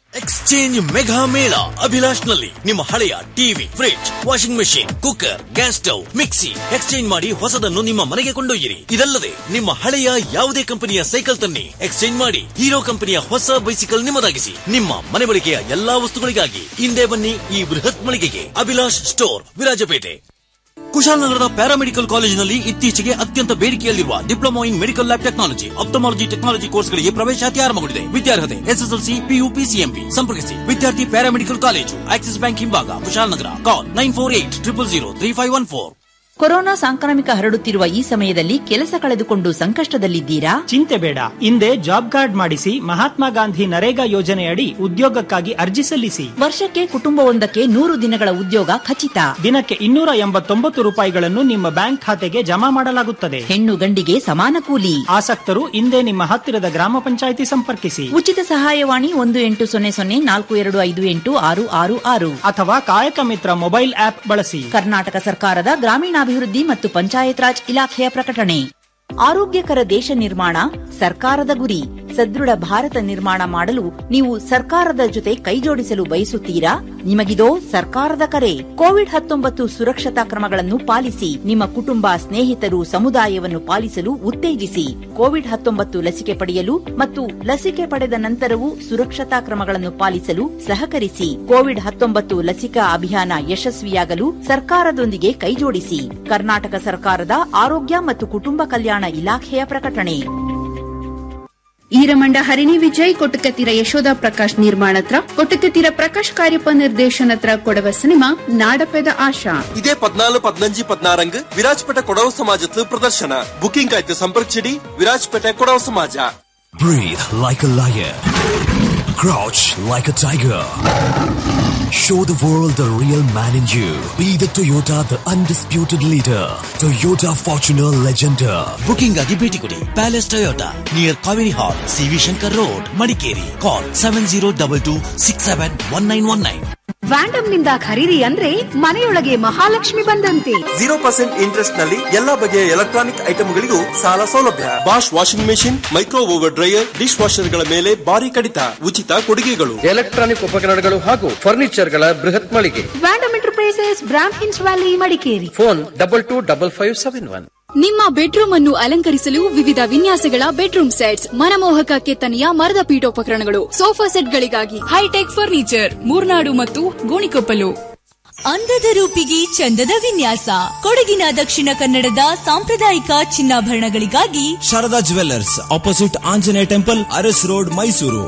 ಎಕ್ಸ್ಚೇಂಜ್ ಮೆಗಾ ಮೇಳ ಅಭಿಲಾಷ್ ನಲ್ಲಿ ನಿಮ್ಮ ಹಳೆಯ TV fridge washing machine cooker gas stove mixie exchange ಮಾಡಿ ಹೊಸದನ್ನು ನಿಮ್ಮ ಮನೆಗೆ ಕೊಂಡೊಯ್ಯಿರಿ ಇದಲ್ಲದೆ ನಿಮ್ಮ ಹಳೆಯ ಯಾವುದೇ ಕಂಪನಿಯ ಸೈಕಲ್ ತನ್ನಿ ಎಕ್ಸ್ಚೇಂಜ್ ಮಾಡಿ ಹೀರೋ ಕಂಪನಿಯ ಹೊಸ ಬೈಸಿಕಲ್ ನಿಮ್ಮದಾಗಿಸಿ ನಿಮ್ಮ ಮನೆ ಬಳಕೆಯ ಎಲ್ಲಾ ವಸ್ತುಗಳಿಗಾಗಿ ಹಿಂದೆ ಬನ್ನಿ ಈ ಬೃಹತ್ ಮಳಿಗೆಗೆ ಅಭಿಲಾಷ್ ಸ್ಟೋರ್ ವಿರಾಜಪೇಟೆ ಕುಶಾಲನಗರದ ಪ್ಯಾರಾಮೆಡಿಕಲ್ ಕಾಲೇಜಿನಲ್ಲಿ ಇತ್ತೀಚೆಗೆ ಅತ್ಯಂತ ಬೇಡಿಕೆಯಲ್ಲಿರುವ diploma in medical lab technology ophthalmology technology ಕೋರ್ಸ್ಗಳಿಗೆ ಪ್ರವೇಶಾತಿ ಆರಂಭಗೊಂಡಿದೆ ವಿದ್ಯಾರ್ಹತೆ ಎಸ್ಎಸ್ಎಲ್ಸಿ ಪಿಯು ಪಿಸಿಎಂಬಿ ಸಂಪರ್ಕಿಸಿ ವಿದ್ಯಾರ್ಥಿ ಪ್ಯಾರಾಮೆಡಿಕಲ್ ಕಾಲೇಜು ಆಕ್ಸಿಸ್ ಬ್ಯಾಂಕ್ ಹಿಂಭಾಗ Kushalnagar call nine four eight triple zero three five one four corona ಸಾಂಕ್ರಾಮಿಕ ಹರಡುತ್ತಿರುವ ಈ ಸಮಯದಲ್ಲಿ ಕೆಲಸ ಕಳೆದುಕೊಂಡು ಸಂಕಷ್ಟದಲ್ಲಿದ್ದೀರಾ ಚಿಂತೆ ಬೇಡ ಹಿಂದೆ ಜಾಬ್ ಕಾರ್ಡ್ ಮಾಡಿಸಿ ಮಹಾತ್ಮ ಗಾಂಧಿ ನರೇಗಾ ಯೋಜನೆಯಡಿ ಉದ್ಯೋಗಕ್ಕಾಗಿ ಅರ್ಜಿ ಸಲ್ಲಿಸಿ ವರ್ಷಕ್ಕೆ ಕುಟುಂಬವೊಂದಕ್ಕೆ ನೂರು ದಿನಗಳ ಉದ್ಯೋಗ ಖಚಿತ ದಿನಕ್ಕೆ ಇನ್ನೂರ ಎಂಬತ್ತೊಂಬತ್ತು ರೂಪಾಯಿಗಳನ್ನು ನಿಮ್ಮ ಬ್ಯಾಂಕ್ ಖಾತೆಗೆ ಜಮಾ ಮಾಡಲಾಗುತ್ತದೆ ಹೆಣ್ಣು ಗಂಡಿಗೆ ಸಮಾನ ಕೂಲಿ ಆಸಕ್ತರು ಹಿಂದೆ ನಿಮ್ಮ ಹತ್ತಿರದ ಗ್ರಾಮ ಪಂಚಾಯಿತಿ ಸಂಪರ್ಕಿಸಿ ಉಚಿತ ಸಹಾಯವಾಣಿ ಒಂದು ಎಂಟು ಸೊನ್ನೆ ಸೊನ್ನೆ ನಾಲ್ಕು ಎರಡು ಐದು ಎಂಟು ಆರು ಆರು ಆರು ಅಥವಾ ಕಾಯಕ ಮಿತ್ರ ಮೊಬೈಲ್ ಆಪ್ ಬಳಸಿ ಕರ್ನಾಟಕ ಸರ್ಕಾರದ ಗ್ರಾಮೀಣಾಭಿವೃದ್ಧಿ ಮತ್ತು ಪಂಚಾಯತ್ ರಾಜ್ ಇಲಾಖೆಯ ಪ್ರಕಟಣೆ ಆರೋಗ್ಯಕರ ದೇಶ ನಿರ್ಮಾಣ ಸರ್ಕಾರದ ಗುರಿ ಸದೃಢ ಭಾರತ ನಿರ್ಮಾಣ ಮಾಡಲು ನೀವು ಸರ್ಕಾರದ ಜೊತೆ ಕೈಜೋಡಿಸಲು ಬಯಸುತ್ತೀರಾ ನಿಮಗಿದೋ ಸರ್ಕಾರದ ಕರೆ ಕೋವಿಡ್ ಹತ್ತೊಂಬತ್ತು ಸುರಕ್ಷತಾ ಕ್ರಮಗಳನ್ನು ಪಾಲಿಸಿ ನಿಮ್ಮ ಕುಟುಂಬ ಸ್ನೇಹಿತರು ಸಮುದಾಯವನ್ನು ಪಾಲಿಸಲು ಉತ್ತೇಜಿಸಿ ಕೋವಿಡ್ ಹತ್ತೊಂಬತ್ತು ಲಸಿಕೆ ಪಡೆಯಲು ಮತ್ತು ಲಸಿಕೆ ಪಡೆದ ನಂತರವೂ ಸುರಕ್ಷತಾ ಕ್ರಮಗಳನ್ನು ಪಾಲಿಸಲು ಸಹಕರಿಸಿ ಕೋವಿಡ್ ಹತ್ತೊಂಬತ್ತು ಲಸಿಕಾ ಅಭಿಯಾನ ಯಶಸ್ವಿಯಾಗಲು ಸರ್ಕಾರದೊಂದಿಗೆ ಕೈಜೋಡಿಸಿ ಕರ್ನಾಟಕ ಸರ್ಕಾರದ ಆರೋಗ್ಯ ಮತ್ತು ಕುಟುಂಬ ಕಲ್ಯಾಣ ಇಲಾಖೆಯ ಪ್ರಕಟಣೆ ಈರಮಂಡ ಹರಿಣಿ ವಿಜಯ್ ಕೊಟ್ಟಕತಿರ ಯಶೋಧ ಪ್ರಕಾಶ್ ನಿರ್ಮಾಣತ್ರ ಕೊಟ್ಟಕತಿರ ಪ್ರಕಾಶ್ ಕಾರ್ಯಪ ನಿರ್ದೇಶನತ್ರ ಕೊಡವ ಸಿನಿಮಾ ನಾಡಪೆದ ಆಶಾ ಇದೇ ಪದ್ನಾಲು ಪದ್ನಂಜಿ ಪದ್ನಾರಂಗ್ ವಿರಾಜ್ಪೇಟೆ ಕೊಡವ ಸಮಾಜದ ಪ್ರದರ್ಶನ ಬುಕಿಂಗ್ ಆಯ್ತು ಸಂಪರ್ಕಿಸಿಡಿ ವಿರಾಜ್ಪೇಟೆ ಕೊಡವ ಸಮಾಜ Breathe like a lion. Crouch like a tiger. Show the world the real man in you. Be the Toyota, the undisputed leader. Toyota Fortuner Legender. Booking ಆಗಿ ಭೇಟಿ ಕೊಡಿ palace Toyota near Kaveri hall CV Shankar road Madikeri call seven zero double two six seven one nine one nine ವ್ಯಾಂಡಮ್ ನಿಂದ ಖರೀದಿ ಅಂದ್ರೆ ಮನೆಯೊಳಗೆ ಮಹಾಲಕ್ಷ್ಮಿ ಬಂದಂತೆ zero percent interest ನಲ್ಲಿ ಎಲ್ಲಾ ಬಗೆಯ ಎಲೆಕ್ಟ್ರಾನಿಕ್ ಐಟಮ್ಗಳಿಗೂ ಸಾಲ ಸೌಲಭ್ಯ Bosch washing machine micro oven dryer dish ವಾಷರ್ಗಳ ಮೇಲೆ ಭಾರಿ ಕಡಿತ ಉಚಿತ ಕೊಡುಗೆಗಳು ಎಲೆಕ್ಟ್ರಾನಿಕ್ ಉಪಕರಣಗಳು ಹಾಗೂ ಫರ್ನಿಚರ್ಗಳ ಬೃಹತ್ ಮಳಿಗೆ ವ್ಯಾಂಡಮ್ enterprises Brahmins valley Madikeri phone double two double five seven one ನಿಮ್ಮ ಬೆಡ್ರೂಮ್ ಅನ್ನು ಅಲಂಕರಿಸಲು ವಿವಿಧ ವಿನ್ಯಾಸಗಳ ಬೆಡ್ರೂಮ್ ಸೆಟ್ಸ್ ಮನಮೋಹಕ ಕೆತ್ತನೆಯ ಮರದ ಪೀಠೋಪಕರಣಗಳು ಸೋಫಾ ಸೆಟ್ಗಳಿಗಾಗಿ ಹೈಟೆಕ್ ಫರ್ನಿಚರ್ ಮೂರ್ನಾಡು ಮತ್ತು ಗೋಣಿಕೊಪ್ಪಲು ಅಂದದ ರೂಪಿಗೆ ಚಂದದ ವಿನ್ಯಾಸ ಕೊಡಗಿನ ದಕ್ಷಿಣ ಕನ್ನಡದ ಸಾಂಪ್ರದಾಯಿಕ ಚಿನ್ನಾಭರಣಗಳಿಗಾಗಿ Sharada jewellers opposite Anjaneya temple Aras road Mysuru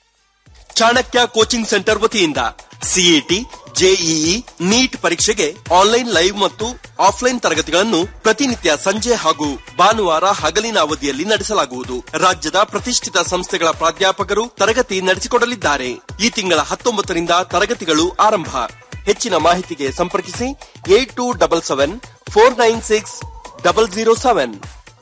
Chanakya coaching centre ವತಿಯಿಂದ ಸಿಇಟಿ ಜೆಇಇ ನೀಟ್ ಪರೀಕ್ಷೆಗೆ ಆನ್ಲೈನ್ ಲೈವ್ ಮತ್ತು ಆಫ್ಲೈನ್ ತರಗತಿಗಳನ್ನು ಪ್ರತಿನಿತ್ಯ ಸಂಜೆ ಹಾಗೂ ಭಾನುವಾರ ಹಗಲಿನ ಅವಧಿಯಲ್ಲಿ ನಡೆಸಲಾಗುವುದು ರಾಜ್ಯದ ಪ್ರತಿಷ್ಠಿತ ಸಂಸ್ಥೆಗಳ ಪ್ರಾಧ್ಯಾಪಕರು ತರಗತಿ ನಡೆಸಿಕೊಡಲಿದ್ದಾರೆ ಈ ತಿಂಗಳ ಹತ್ತೊಂಬತ್ತರಿಂದ ತರಗತಿಗಳು ಆರಂಭ ಹೆಚ್ಚಿನ ಮಾಹಿತಿಗೆ ಸಂಪರ್ಕಿಸಿ eight two double seven four nine six double zero seven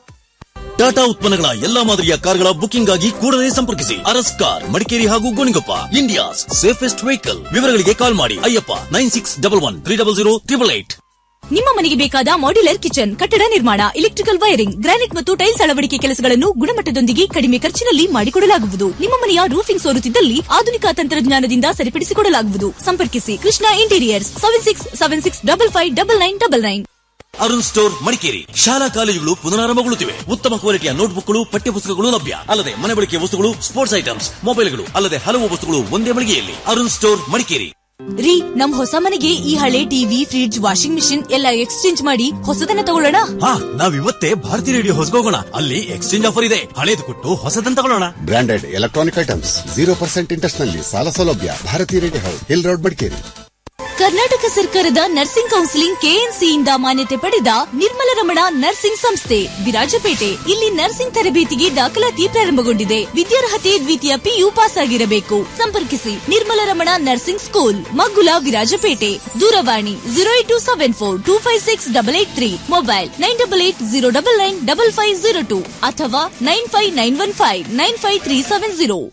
Tata ಉತ್ಪನ್ನಗಳ ಎಲ್ಲಾ ಮಾದರಿಯ ಕಾರ್ಗಳ ಬುಕಿಂಗ್ ಆಗಿ ಕೂಡಲೇ ಸಂಪರ್ಕಿಸಿ ಅರಸ್ ಕಾರ್ ಮಡಿಕೇರಿ ಹಾಗೂ ಗೋಣಿಗೊಪ್ಪ ಇಂಡಿಯಾಸ್ ಸೇಫೆಸ್ಟ್ ವೆಹಿಕಲ್ ವಿವರಗಳಿಗೆ ಕಾಲ್ ಮಾಡಿ Ayyappa nine six double one three double zero triple eight ನಿಮ್ಮ ಮನೆಗೆ ಬೇಕಾದ ಮಾಡ್ಯುಲರ್ ಕಿಚನ್ ಕಟ್ಟಡ ನಿರ್ಮಾಣ ಎಲೆಕ್ಟ್ರಿಕಲ್ ವೈರಿಂಗ್ ಗ್ರಾನೈಟ್ ಮತ್ತು ಟೈಲ್ಸ್ ಅಳವಡಿಕೆ ಕೆಲಸಗಳನ್ನು ಗುಣಮಟ್ಟದೊಂದಿಗೆ ಕಡಿಮೆ ಖರ್ಚಿನಲ್ಲಿ ಮಾಡಿಕೊಡಲಾಗುವುದು ನಿಮ್ಮ ಮನೆಯ ರೂಫಿಂಗ್ ಸೋರುತ್ತಿದ್ದಲ್ಲಿ ಆಧುನಿಕ ತಂತ್ರಜ್ಞಾನದಿಂದ ಸರಿಪಡಿಸಿಕೊಡಲಾಗುವುದು ಸಂಪರ್ಕಿಸಿ Krishna interiors seven six seven six double five double nine double nine Arun store Madikeri ಶಾಲಾ ಕಾಲೇಜುಗಳು ಪುನರಾರಂಭಗೊಳ್ಳುತ್ತಿವೆ ಉತ್ತಮ ಕ್ವಾಲಿಟಿಯ ನೋಟ್ಬುಕ್ಗಳು ಪಠ್ಯಪುಸ್ತಕಗಳು ಲಭ್ಯ ಅಲ್ಲದೆ ಮನೆ ಬಳಕೆಯ ವಸ್ತುಗಳು ಸ್ಪೋರ್ಟ್ಸ್ ಐಟಮ್ಸ್ ಮೊಬೈಲ್ಗಳು ಅಲ್ಲದೆ ಹಲವು ವಸ್ತುಗಳು ಒಂದೇ ಮಳಿಗೆಯಲ್ಲಿ ಅರುಣ್ ಸ್ಟೋರ್ ಮಡಿಕೇರಿ ರೀ ನಮ್ ಹೊಸ ಮನೆಗೆ ಈ ಹಳೆ ಟಿವಿ ಫ್ರಿಡ್ಜ್ ವಾಷಿಂಗ್ ಮಿಷಿನ್ ಎಲ್ಲ ಎಕ್ಸ್ಚೇಂಜ್ ಮಾಡಿ ಹೊಸದನ್ನ ತಗೊಳ್ಳೋಣ ಹಾ ನಾವಿವತ್ತೇ ಭಾರತಿ ರೇಡಿಯೋ ಹೊಸಗೋಗೋಣ ಅಲ್ಲಿ ಎಕ್ಸ್ಚೇಂಜ್ ಆಫರ್ ಇದೆ ಹಳೇದು ಕೊಟ್ಟು ಹೊಸದನ್ನ ತಗೊಳ್ಳೋಣ branded electronic items zero percent interest ನಲ್ಲಿ ಸಾಲ ಸೌಲಭ್ಯ ಭಾರತೀಯ radio house hill road Madikeri Karnataka ಸರ್ಕಾರದ ನರ್ಸಿಂಗ್ ಕೌನ್ಸಿಲಿಂಗ್ ಕೆಎನ್ಸಿಯಿಂದ ಮಾನ್ಯತೆ ಪಡೆದ ನಿರ್ಮಲ ರಮಣ ನರ್ಸಿಂಗ್ ಸಂಸ್ಥೆ ವಿರಾಜಪೇಟೆ ಇಲ್ಲಿ ನರ್ಸಿಂಗ್ ತರಬೇತಿಗೆ ದಾಖಲಾತಿ ಪ್ರಾರಂಭಗೊಂಡಿದೆ ವಿದ್ಯಾರ್ಹತೆ ದ್ವಿತೀಯ ಪಿಯು ಪಾಸ್ ಆಗಿರಬೇಕು ಸಂಪರ್ಕಿಸಿ ನಿರ್ಮಲ ರಮಣ ನರ್ಸಿಂಗ್ ಸ್ಕೂಲ್ ಮಗ್ಗುಲ ವಿರಾಜಪೇಟೆ ದೂರವಾಣಿ zero eight two seven four two five six double eight three mobile nine double eight zero double nine double five zero two ಅಥವಾ nine five nine one five nine five three seven zero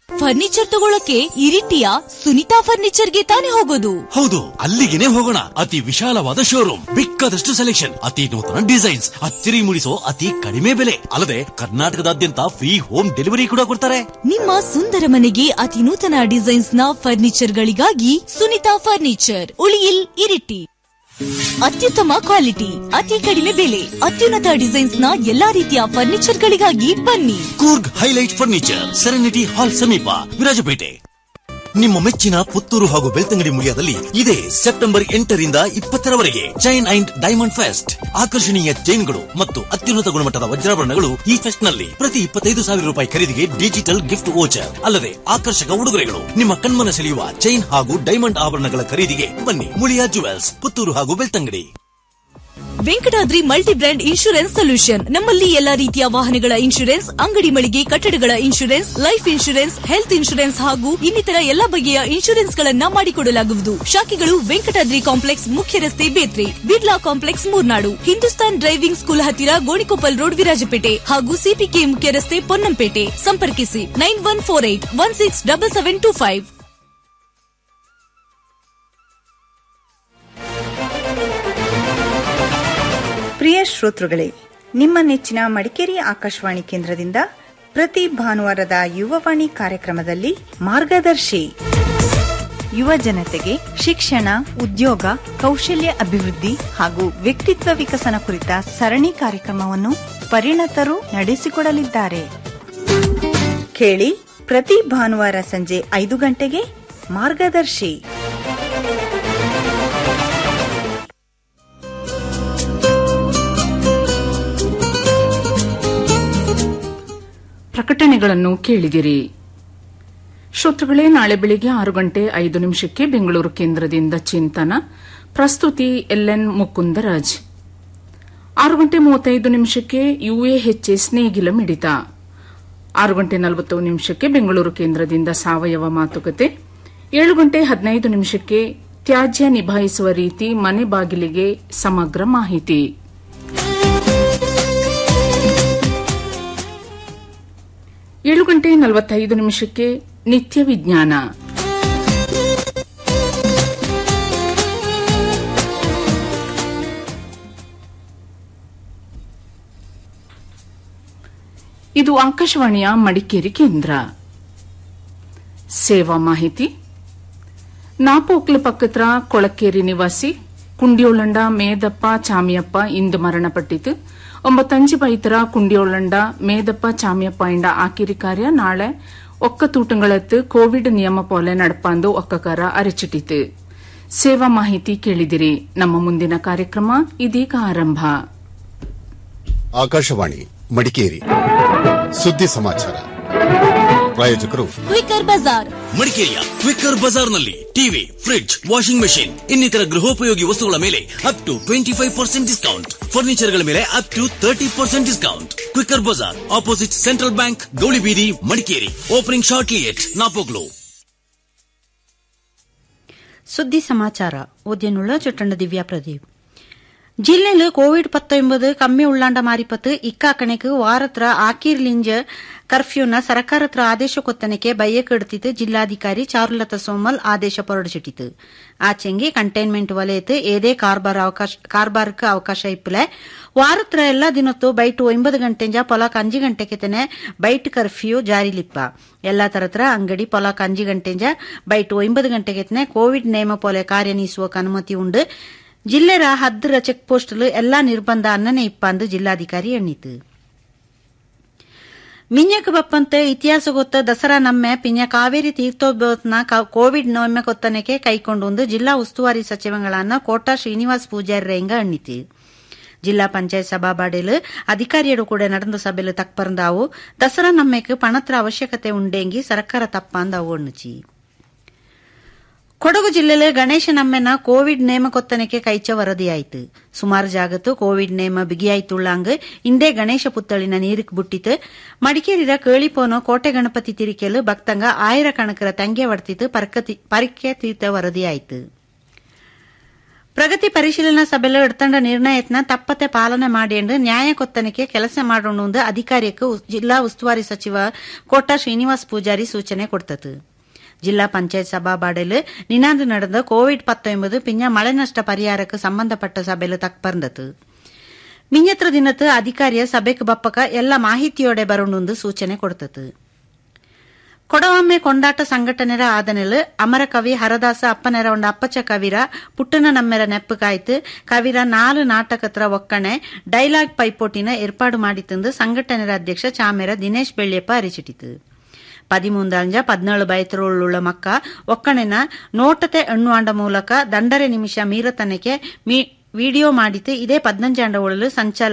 furniture ತಗೊಳಕ್ಕೆ ಇರಿಟಿಯ ಸುನಿತಾ ಫರ್ನಿಚರ್ಗೆ ತಾನೇ ಹೋಗೋದು ಹೌದು ಅಲ್ಲಿಗೆನೆ ಹೋಗೋಣ ಅತಿ ವಿಶಾಲವಾದ showroom ಬೇಕಾದಷ್ಟು ಸೆಲೆಕ್ಷನ್ ಅತಿ ನೂತನ ಡಿಸೈನ್ಸ್ ಅಚ್ಚರಿ ಮೂಡಿಸೋ ಅತಿ ಕಡಿಮೆ ಬೆಲೆ ಅಲ್ಲದೆ ಕರ್ನಾಟಕದಾದ್ಯಂತ ಫ್ರೀ ಹೋಮ್ ಡೆಲಿವರಿ ಕೂಡ ಕೊಡ್ತಾರೆ ನಿಮ್ಮ ಸುಂದರ ಮನೆಗೆ ಅತಿ ನೂತನ ಡಿಸೈನ್ಸ್ ನ ಫರ್ನಿಚರ್ ಗಳಿಗಾಗಿ ಸುನಿತಾ ಫರ್ನಿಚರ್ ಉಳಿಯಿಲ್ ಇರಿಟಿ ಅತ್ಯುತ್ತಮ ಕ್ವಾಲಿಟಿ ಅತಿ ಕಡಿಮೆ ಬೆಲೆ ಅತ್ಯುನ್ನತ ಡಿಸೈನ್ಸ್ ನ ಎಲ್ಲಾ ರೀತಿಯ ಫರ್ನಿಚರ್ ಗಳಿಗಾಗಿ ಬನ್ನಿ Coorg highlight furniture serenity hall ಸಮೀಪ ವಿರಾಜಪೇಟೆ ನಿಮ್ಮ ಮೆಚ್ಚಿನ ಪುತ್ತೂರು ಹಾಗೂ ಬೆಳ್ತಂಗಡಿ ಮುಳಿಯಾದಲ್ಲಿ ಇದೆ ಸೆಪ್ಟೆಂಬರ್ ಎಂಟರಿಂದ ಇಪ್ಪತ್ತರವರೆಗೆ ಚೈನ್ ಅಂಡ್ ಡೈಮಂಡ್ ಫೆಸ್ಟ್ ಆಕರ್ಷಣೀಯ ಚೈನ್ಗಳು ಮತ್ತು ಅತ್ಯುನ್ನತ ಗುಣಮಟ್ಟದ ವಜ್ರಾಭರಣಗಳು ಈ ಫೆಸ್ಟ್ ನಲ್ಲಿ ಪ್ರತಿ ಇಪ್ಪತ್ತೈದು ಸಾವಿರ ರೂಪಾಯಿ ಖರೀದಿಗೆ ಡಿಜಿಟಲ್ ಗಿಫ್ಟ್ ವೋಚರ್ ಅಲ್ಲದೆ ಆಕರ್ಷಕ ಉಡುಗೊರೆಗಳು ನಿಮ್ಮ ಕಣ್ಮನ ಸೆಳೆಯುವ ಚೈನ್ ಹಾಗೂ ಡೈಮಂಡ್ ಆಭರಣಗಳ ಖರೀದಿಗೆ ಬನ್ನಿ ಮುಳಿಯಾ ಜುವೆಲ್ಸ್ ಪುತ್ತೂರು ಹಾಗೂ Belthangady Venkatadri multi brand insurance solution ನಮ್ಮಲ್ಲಿ ಎಲ್ಲಾ ರೀತಿಯ ವಾಹನಗಳ ಇನ್ಶೂರೆನ್ಸ್ ಅಂಗಡಿ ಮಳಿಗೆ ಕಟ್ಟಡಗಳ insurance life insurance health insurance ಹಾಗೂ ಇನ್ನಿತರ ಎಲ್ಲಾ ಬಗೆಯ ಇನ್ಶೂರೆನ್ಸ್ ಗಳನ್ನ ಮಾಡಿಕೊಡಲಾಗುವುದು ಶಾಖೆಗಳು ವೆಂಕಟಾದ್ರಿ ಕಾಂಪ್ಲೆಕ್ಸ್ ಮುಖ್ಯ ರಸ್ತೆ Bethri Birla complex Murnad Hindustan driving school ಹತ್ತಿರ ಗೋಣಿಕೊಪ್ಪಲ್ ರೋಡ್ ವಿರಾಜಪೇಟೆ ಹಾಗೂ ಸಿಪಿಕೆ ಮುಖ್ಯ ರಸ್ತೆ ಪೊನ್ನಂಪೇಟೆ ಸಂಪರ್ಕಿಸಿ nine one four eight one six double seven two five ಪ್ರಿಯ ಶ್ರೋತೃಗಳೇ ನಿಮ್ಮ ನೆಚ್ಚಿನ ಮಡಿಕೇರಿ ಆಕಾಶವಾಣಿ ಕೇಂದ್ರದಿಂದ ಪ್ರತಿ ಭಾನುವಾರದ ಯುವವಾಣಿ ಕಾರ್ಯಕ್ರಮದಲ್ಲಿ ಮಾರ್ಗದರ್ಶಿ ಯುವ ಜನತೆಗೆ ಶಿಕ್ಷಣ ಉದ್ಯೋಗ ಕೌಶಲ್ಯ ಅಭಿವೃದ್ಧಿ ಹಾಗೂ ವ್ಯಕ್ತಿತ್ವ ವಿಕಸನ ಕುರಿತ ಸರಣಿ ಕಾರ್ಯಕ್ರಮವನ್ನು ಪರಿಣತರು ನಡೆಸಿಕೊಡಲಿದ್ದಾರೆ ಕೇಳಿ ಪ್ರತಿ ಭಾನುವಾರ ಸಂಜೆ ಐದು ಗಂಟೆಗೆ ಮಾರ್ಗದರ್ಶಿ ಪ್ರಕಟಣೆಗಳನ್ನು ಕೇಳಿದಿರಿ ಶ್ರೋತೃಗಳೇ ನಾಳೆ ಬೆಳಿಗ್ಗೆ ಆರು ಗಂಟೆ ಐದು ನಿಮಿಷಕ್ಕೆ ಬೆಂಗಳೂರು ಕೇಂದ್ರದಿಂದ ಚಿಂತನ ಪ್ರಸ್ತುತಿ ಎಲ್ಎನ್ ಮುಕುಂದರಾಜ್ ಆರು ಗಂಟೆ ಮೂವತ್ತೈದು ನಿಮಿಷಕ್ಕೆ ಯುಎಎಚ್ಎಸ್ ನೇಗಿಲ ಮಿಡಿತ ಆರು ಗಂಟೆ ನಲವತ್ತು ನಿಮಿಷಕ್ಕೆ ಬೆಂಗಳೂರು ಕೇಂದ್ರದಿಂದ ಸಾವಯವ ಮಾತುಕತೆ ಏಳು ಗಂಟೆ ಹದಿನೈದು ನಿಮಿಷಕ್ಕೆ ತ್ಯಾಜ್ಯ ನಿಭಾಯಿಸುವ ರೀತಿ ಮನೆ ಬಾಗಿಲಿಗೆ ಸಮಗ್ರ ಮಾಹಿತಿ ಏಳು ಗಂಟೆ ನಲವತ್ತೈದು ನಿಮಿಷಕ್ಕೆ ನಿತ್ಯ ವಿಜ್ಞಾನ ಇದು ಆಕಾಶವಾಣಿಯ ಮಡಿಕೇರಿ ಕೇಂದ್ರ ಸೇವಾ ಮಾಹಿತಿ ನಾಪೋಕ್ಲ ಪಕ್ಕತ್ರ ಕೊಳಕೇರಿ ನಿವಾಸಿ ಕುಂಡಿಯೋಳಂಡ ಮೇದಪ್ಪ ಚಾಮಿಯಪ್ಪ ಇಂದು ಮರಣಪಟ್ಟಿತು ಒಂಬತ್ತಂಜು ಬೈತರ ಕುಂಡಿಯೋಳಂಡ ಮೇದಪ್ಪ ಚಾಮಿಯಪ್ಪ ಇಂಡ ಆಕಿರಿ ಕಾರ್ಯ ನಾಳೆ ಒಕ್ಕ ತೂಟಂಗಳತ್ತು ಕೋವಿಡ್ ನಿಯಮ ಪೋಲೆ ನಡಪಾಂದು ಒಕ್ಕಕಾರ ಅರಚಿಟ್ಟಿತು ಸೇವಾ ಮಾಹಿತಿ ಕೇಳಿದಿರಿ ನಮ್ಮ ಮುಂದಿನ ಕಾರ್ಯಕ್ರಮ ಇದೀಗ ಆರಂಭ ಆಕಾಶವಾಣಿ ಮಡಿಕೇರಿ ಸುದ್ದಿ ಸಮಾಚಾರ ಪ್ರಾಯೋಜಕರು ಕ್ವಿಕರ್ ಬಜಾರ್ ಮಡಿಕೇರಿಯ ಕ್ವಿಕ್ಕರ್ ಬಜಾರ್ನಲ್ಲಿ ಟಿವಿ ಫ್ರಿಡ್ಜ್ ವಾಷಿಂಗ್ ಮೆಷಿನ್ ಇನ್ನಿತರ ಗೃಹೋಪಯೋಗಿ ವಸ್ತುಗಳ ಮೇಲೆ up to twenty five percent discount ಫರ್ನಿಚರ್ಗಳ ಮೇಲೆ up to thirty percent discount ಕ್ವಿಕ್ಕರ್ ಬಜಾರ್ opposite central bank Gowlibeedi Madikeri opening shortly at Napoklu സുദ്ധി സമാചാര ഓദ്യനുള്ള ചുട്ടണ്ട ദിവ്യ പ്രദീപ് ജില്ലയിൽ കോവിഡ് പത്തൊമ്പത് കമ്മി ഉള്ളാണ്ട മാരിപ്പത്ത് ഇക്കാക്കണക്ക് വാരത്ര ആക്കീರ್ಲಿಂಜ ಕರ್ಫ್ಯೂನ ಸರ್ಕಾರತ್ರ ಆದೇಶ ಕೊತ್ತನಕ್ಕೆ ಬಯ್ಯಕೆಡುತ್ತಿತ್ತು ಜಿಲ್ಲಾಧಿಕಾರಿ ಚಾರುಲತಾ ಸೋಮಲ್ ಆದೇಶ ಹೊರಡಿಸಿಟ್ಟಿತು ಆಚೆಂಗಿ ಕಂಟೈನ್ಮೆಂಟ್ ವಲಯത്ത് ಏದೇ ಕಾರ್ಬಾರ್ക്ക് ಅವಕಾಶ ಇಪ್ಪಲೆ ವಾರತ್ರ ಎಲ್ಲಾ ದಿನತ್ತು ಬೈಟ್ ಒಂಬತ್ತು ಗಂಟೆಂಜ ಪೊಲಾಕ್ ಅಂಜು ಗಂಟೆಗೆ ತನೆ ಬೈಟ್ ಕರ್ಫ್ಯೂ ಜಾರಿಲಿಪ್ಪ ಎಲ್ಲಾ ತರತ್ರ ಅಂಗಡಿ ಪೊಲಾಕ್ ಅಂಜು ಗಂಟೆಂಜ ಬೈಟ್ ಒಂಬತ್ತು ಗಂಟೆಗೆ ತನೆ ಕೋವಿಡ್ ನೇಮ ಪೊಲೆ ಕಾರ್ಯನಿಸುವಕ್ಕೆ ಅನುಮತಿ ಉಂಡು ಜಿಲ್ಲೆರ ಹದ್ದರ ಚೆಕ್ ಪೋಸ್ಟ್ಲು ಎಲ್ಲಾ ನಿರ್ಬಂಧ ಅನ್ನನೆ ಇಪ್ಪಂದು ಜಿಲ್ಲಾಧಿಕಾರಿ ಎಣ್ಣಿತು ಮಿಂಜಕ್ ಬಪ್ಪಂತೆ ಇತಿಹಾಸ ಗೊತ್ತ ದಸರಾ ನಮ್ಮೆ ಪಿಂಜ ಕಾವೇರಿ ತೀರ್ಥೋದ್ಭವತ್ನ ಕೋವಿಡ್ ನೊಮ್ಮೆ ಕೊತ್ತನಕ್ಕೆ ಕೈಕೊಂಡು ಜಿಲ್ಲಾ ಉಸ್ತುವಾರಿ ಸಚಿವಗಳನ್ನ ಕೋಟಾ ಶ್ರೀನಿವಾಸ್ ಪೂಜಾರಿ ರೇಂಗ ಎಣ್ಣಿತು ಜಿಲ್ಲಾ ಪಂಚಾಯತ್ ಸಭಾಬಾಡೆಲು ಅಧಿಕಾರಿಯರು ಕೂಡ ನಡೆದ ಸಭೆಲು ತಕ್ಪರ್ಂದಾವು ದಸರಾ ನಮ್ಮೆಕ್ ಪಣತ್ರ ಅವಶ್ಯಕತೆ ಉಂಡೆಂಗಿ ಸರ್ಕಾರ ತಪ್ಪಂದಾವು ಎಣ್ಣುಚಿ ಕೊಡಗು ಜಿಲ್ಲೆಯಲ್ಲಿ ಗಣೇಶ ನಮ್ಮೆನ ಕೋವಿಡ್ ನೇಮ ಕೊತ್ತನಕ್ಕೆ ಕೈಚ ವರದಿಯಾಯಿತು ಸುಮಾರು ಜಾಗತ್ತು ಕೋವಿಡ್ ನೇಮ ಬಿಗಿಯಾಯ್ತುಳ್ಳಾಂಗ್ ಇಂದೇ ಗಣೇಶ ಪುತ್ತಳಿನ ನೀರಿಕ್ ಬುಟ್ಟಿತು ಮಡಿಕೇರಿರ ಕೇಳಿಪೋನೋ ಕೋಟೆ ಗಣಪತಿ ತಿರಿಕೆಲು ಭಕ್ತಂಗ ಆಯಿರ ಕಣಕರ ತಂಗೆ ಹೊಡ್ತಿತ್ತು ಪರೀಕ್ಷೆ ತೀರ್ಥ ವರದಿಯಾಯಿತು ಪ್ರಗತಿ ಪರಿಶೀಲನಾ ಸಭೆಲು ಎಡ್ತಂಡ ನಿರ್ಣಯತ್ನ ತಪ್ಪತೆ ಪಾಲನೆ ಮಾಡಿಯಂಡು ನ್ಯಾಯ ಕೊತ್ತನಿಕೆ ಕೆಲಸ ಮಾಡೋಣ ಅಧಿಕಾರಿಯಕ್ಕೆ ಜಿಲ್ಲಾ ಉಸ್ತುವಾರಿ ಸಚಿವ ಕೋಟಾ ಶ್ರೀನಿವಾಸ್ ಪೂಜಾರಿ ಸೂಚನೆ ಕೊಡ್ತತು ಜಿಲ್ಲಾ ಪಂಚಾಯತ್ ಸಭಾಬಾಡೆಲು ನಿನಾಂದು ನಡೆದ ಕೋವಿಡ್ ಪತ್ತೊಂಬது பின்ன மழை நஷ்ட பரிகாரக்கு சம்பந்தப்பட்ட சபையில தக்பர்ந்தது ಮಿಂಜತ್ರ ದಿನತ್ ಅಧಿಕಾರಿಯ ಸಭೆಗೆ ಬಪ್ಪಕ ಎಲ್ಲ ಮಾಹಿತಿಯೋಡೆ ಬರೋಣುಂದು ಸೂಚನೆ ಕೊಡ್ತತು ಕೊಡವೊಮ್ಮೆ ಕೊಂಡಾಟ ಸಂಘಟನೆರ ಆದನೆಲ್ ಅಮರ ಕವಿ ಹರದಾಸ ಅಪ್ಪನೆರ ಒಂಡ ಅಪ್ಪಚ ಕವಿರ ಪುಟ್ಟನ ನಮ್ಮೆರ ನೆಪ್ಪು ಕಾಯ್ತು ಕವಿರ ನಾಲು ನಾಟಕತ್ರ ಒಕ್ಕಣೆ ಡೈಲಾಗ್ ಪೈಪೋಟಿನ ಏರ್ಪಾಡು ಮಾಡಿತಂದು ಸಂಘಟನೆರ ಅಧ್ಯಕ್ಷ ಚಾಮೆರ ದಿನೇಶ್ ಬೆಳ್ಳಿಯಪ್ಪ ಅರಿಚಿಟಿತು ಪದಿಮೂಂದಂಜ ಪದ್ನೇಳು ಬೈತರುಳ್ಳುಳ್ಳ ಮಕ್ಕ ಒಕ್ಕಣೆನ ನೋಟತೆ ಎಣ್ಣುವಾಂಡ ಮೂಲಕ ದಂಡರೆ ನಿಮಿಷ ಮೀರತನಕ್ಕೆ ವಿಡಿಯೋ ಮಾಡಿತು ಇದೇ ಪದ್ನಂಜಾಂಡ ಉಳಲು ಸಂಚಾಲಕ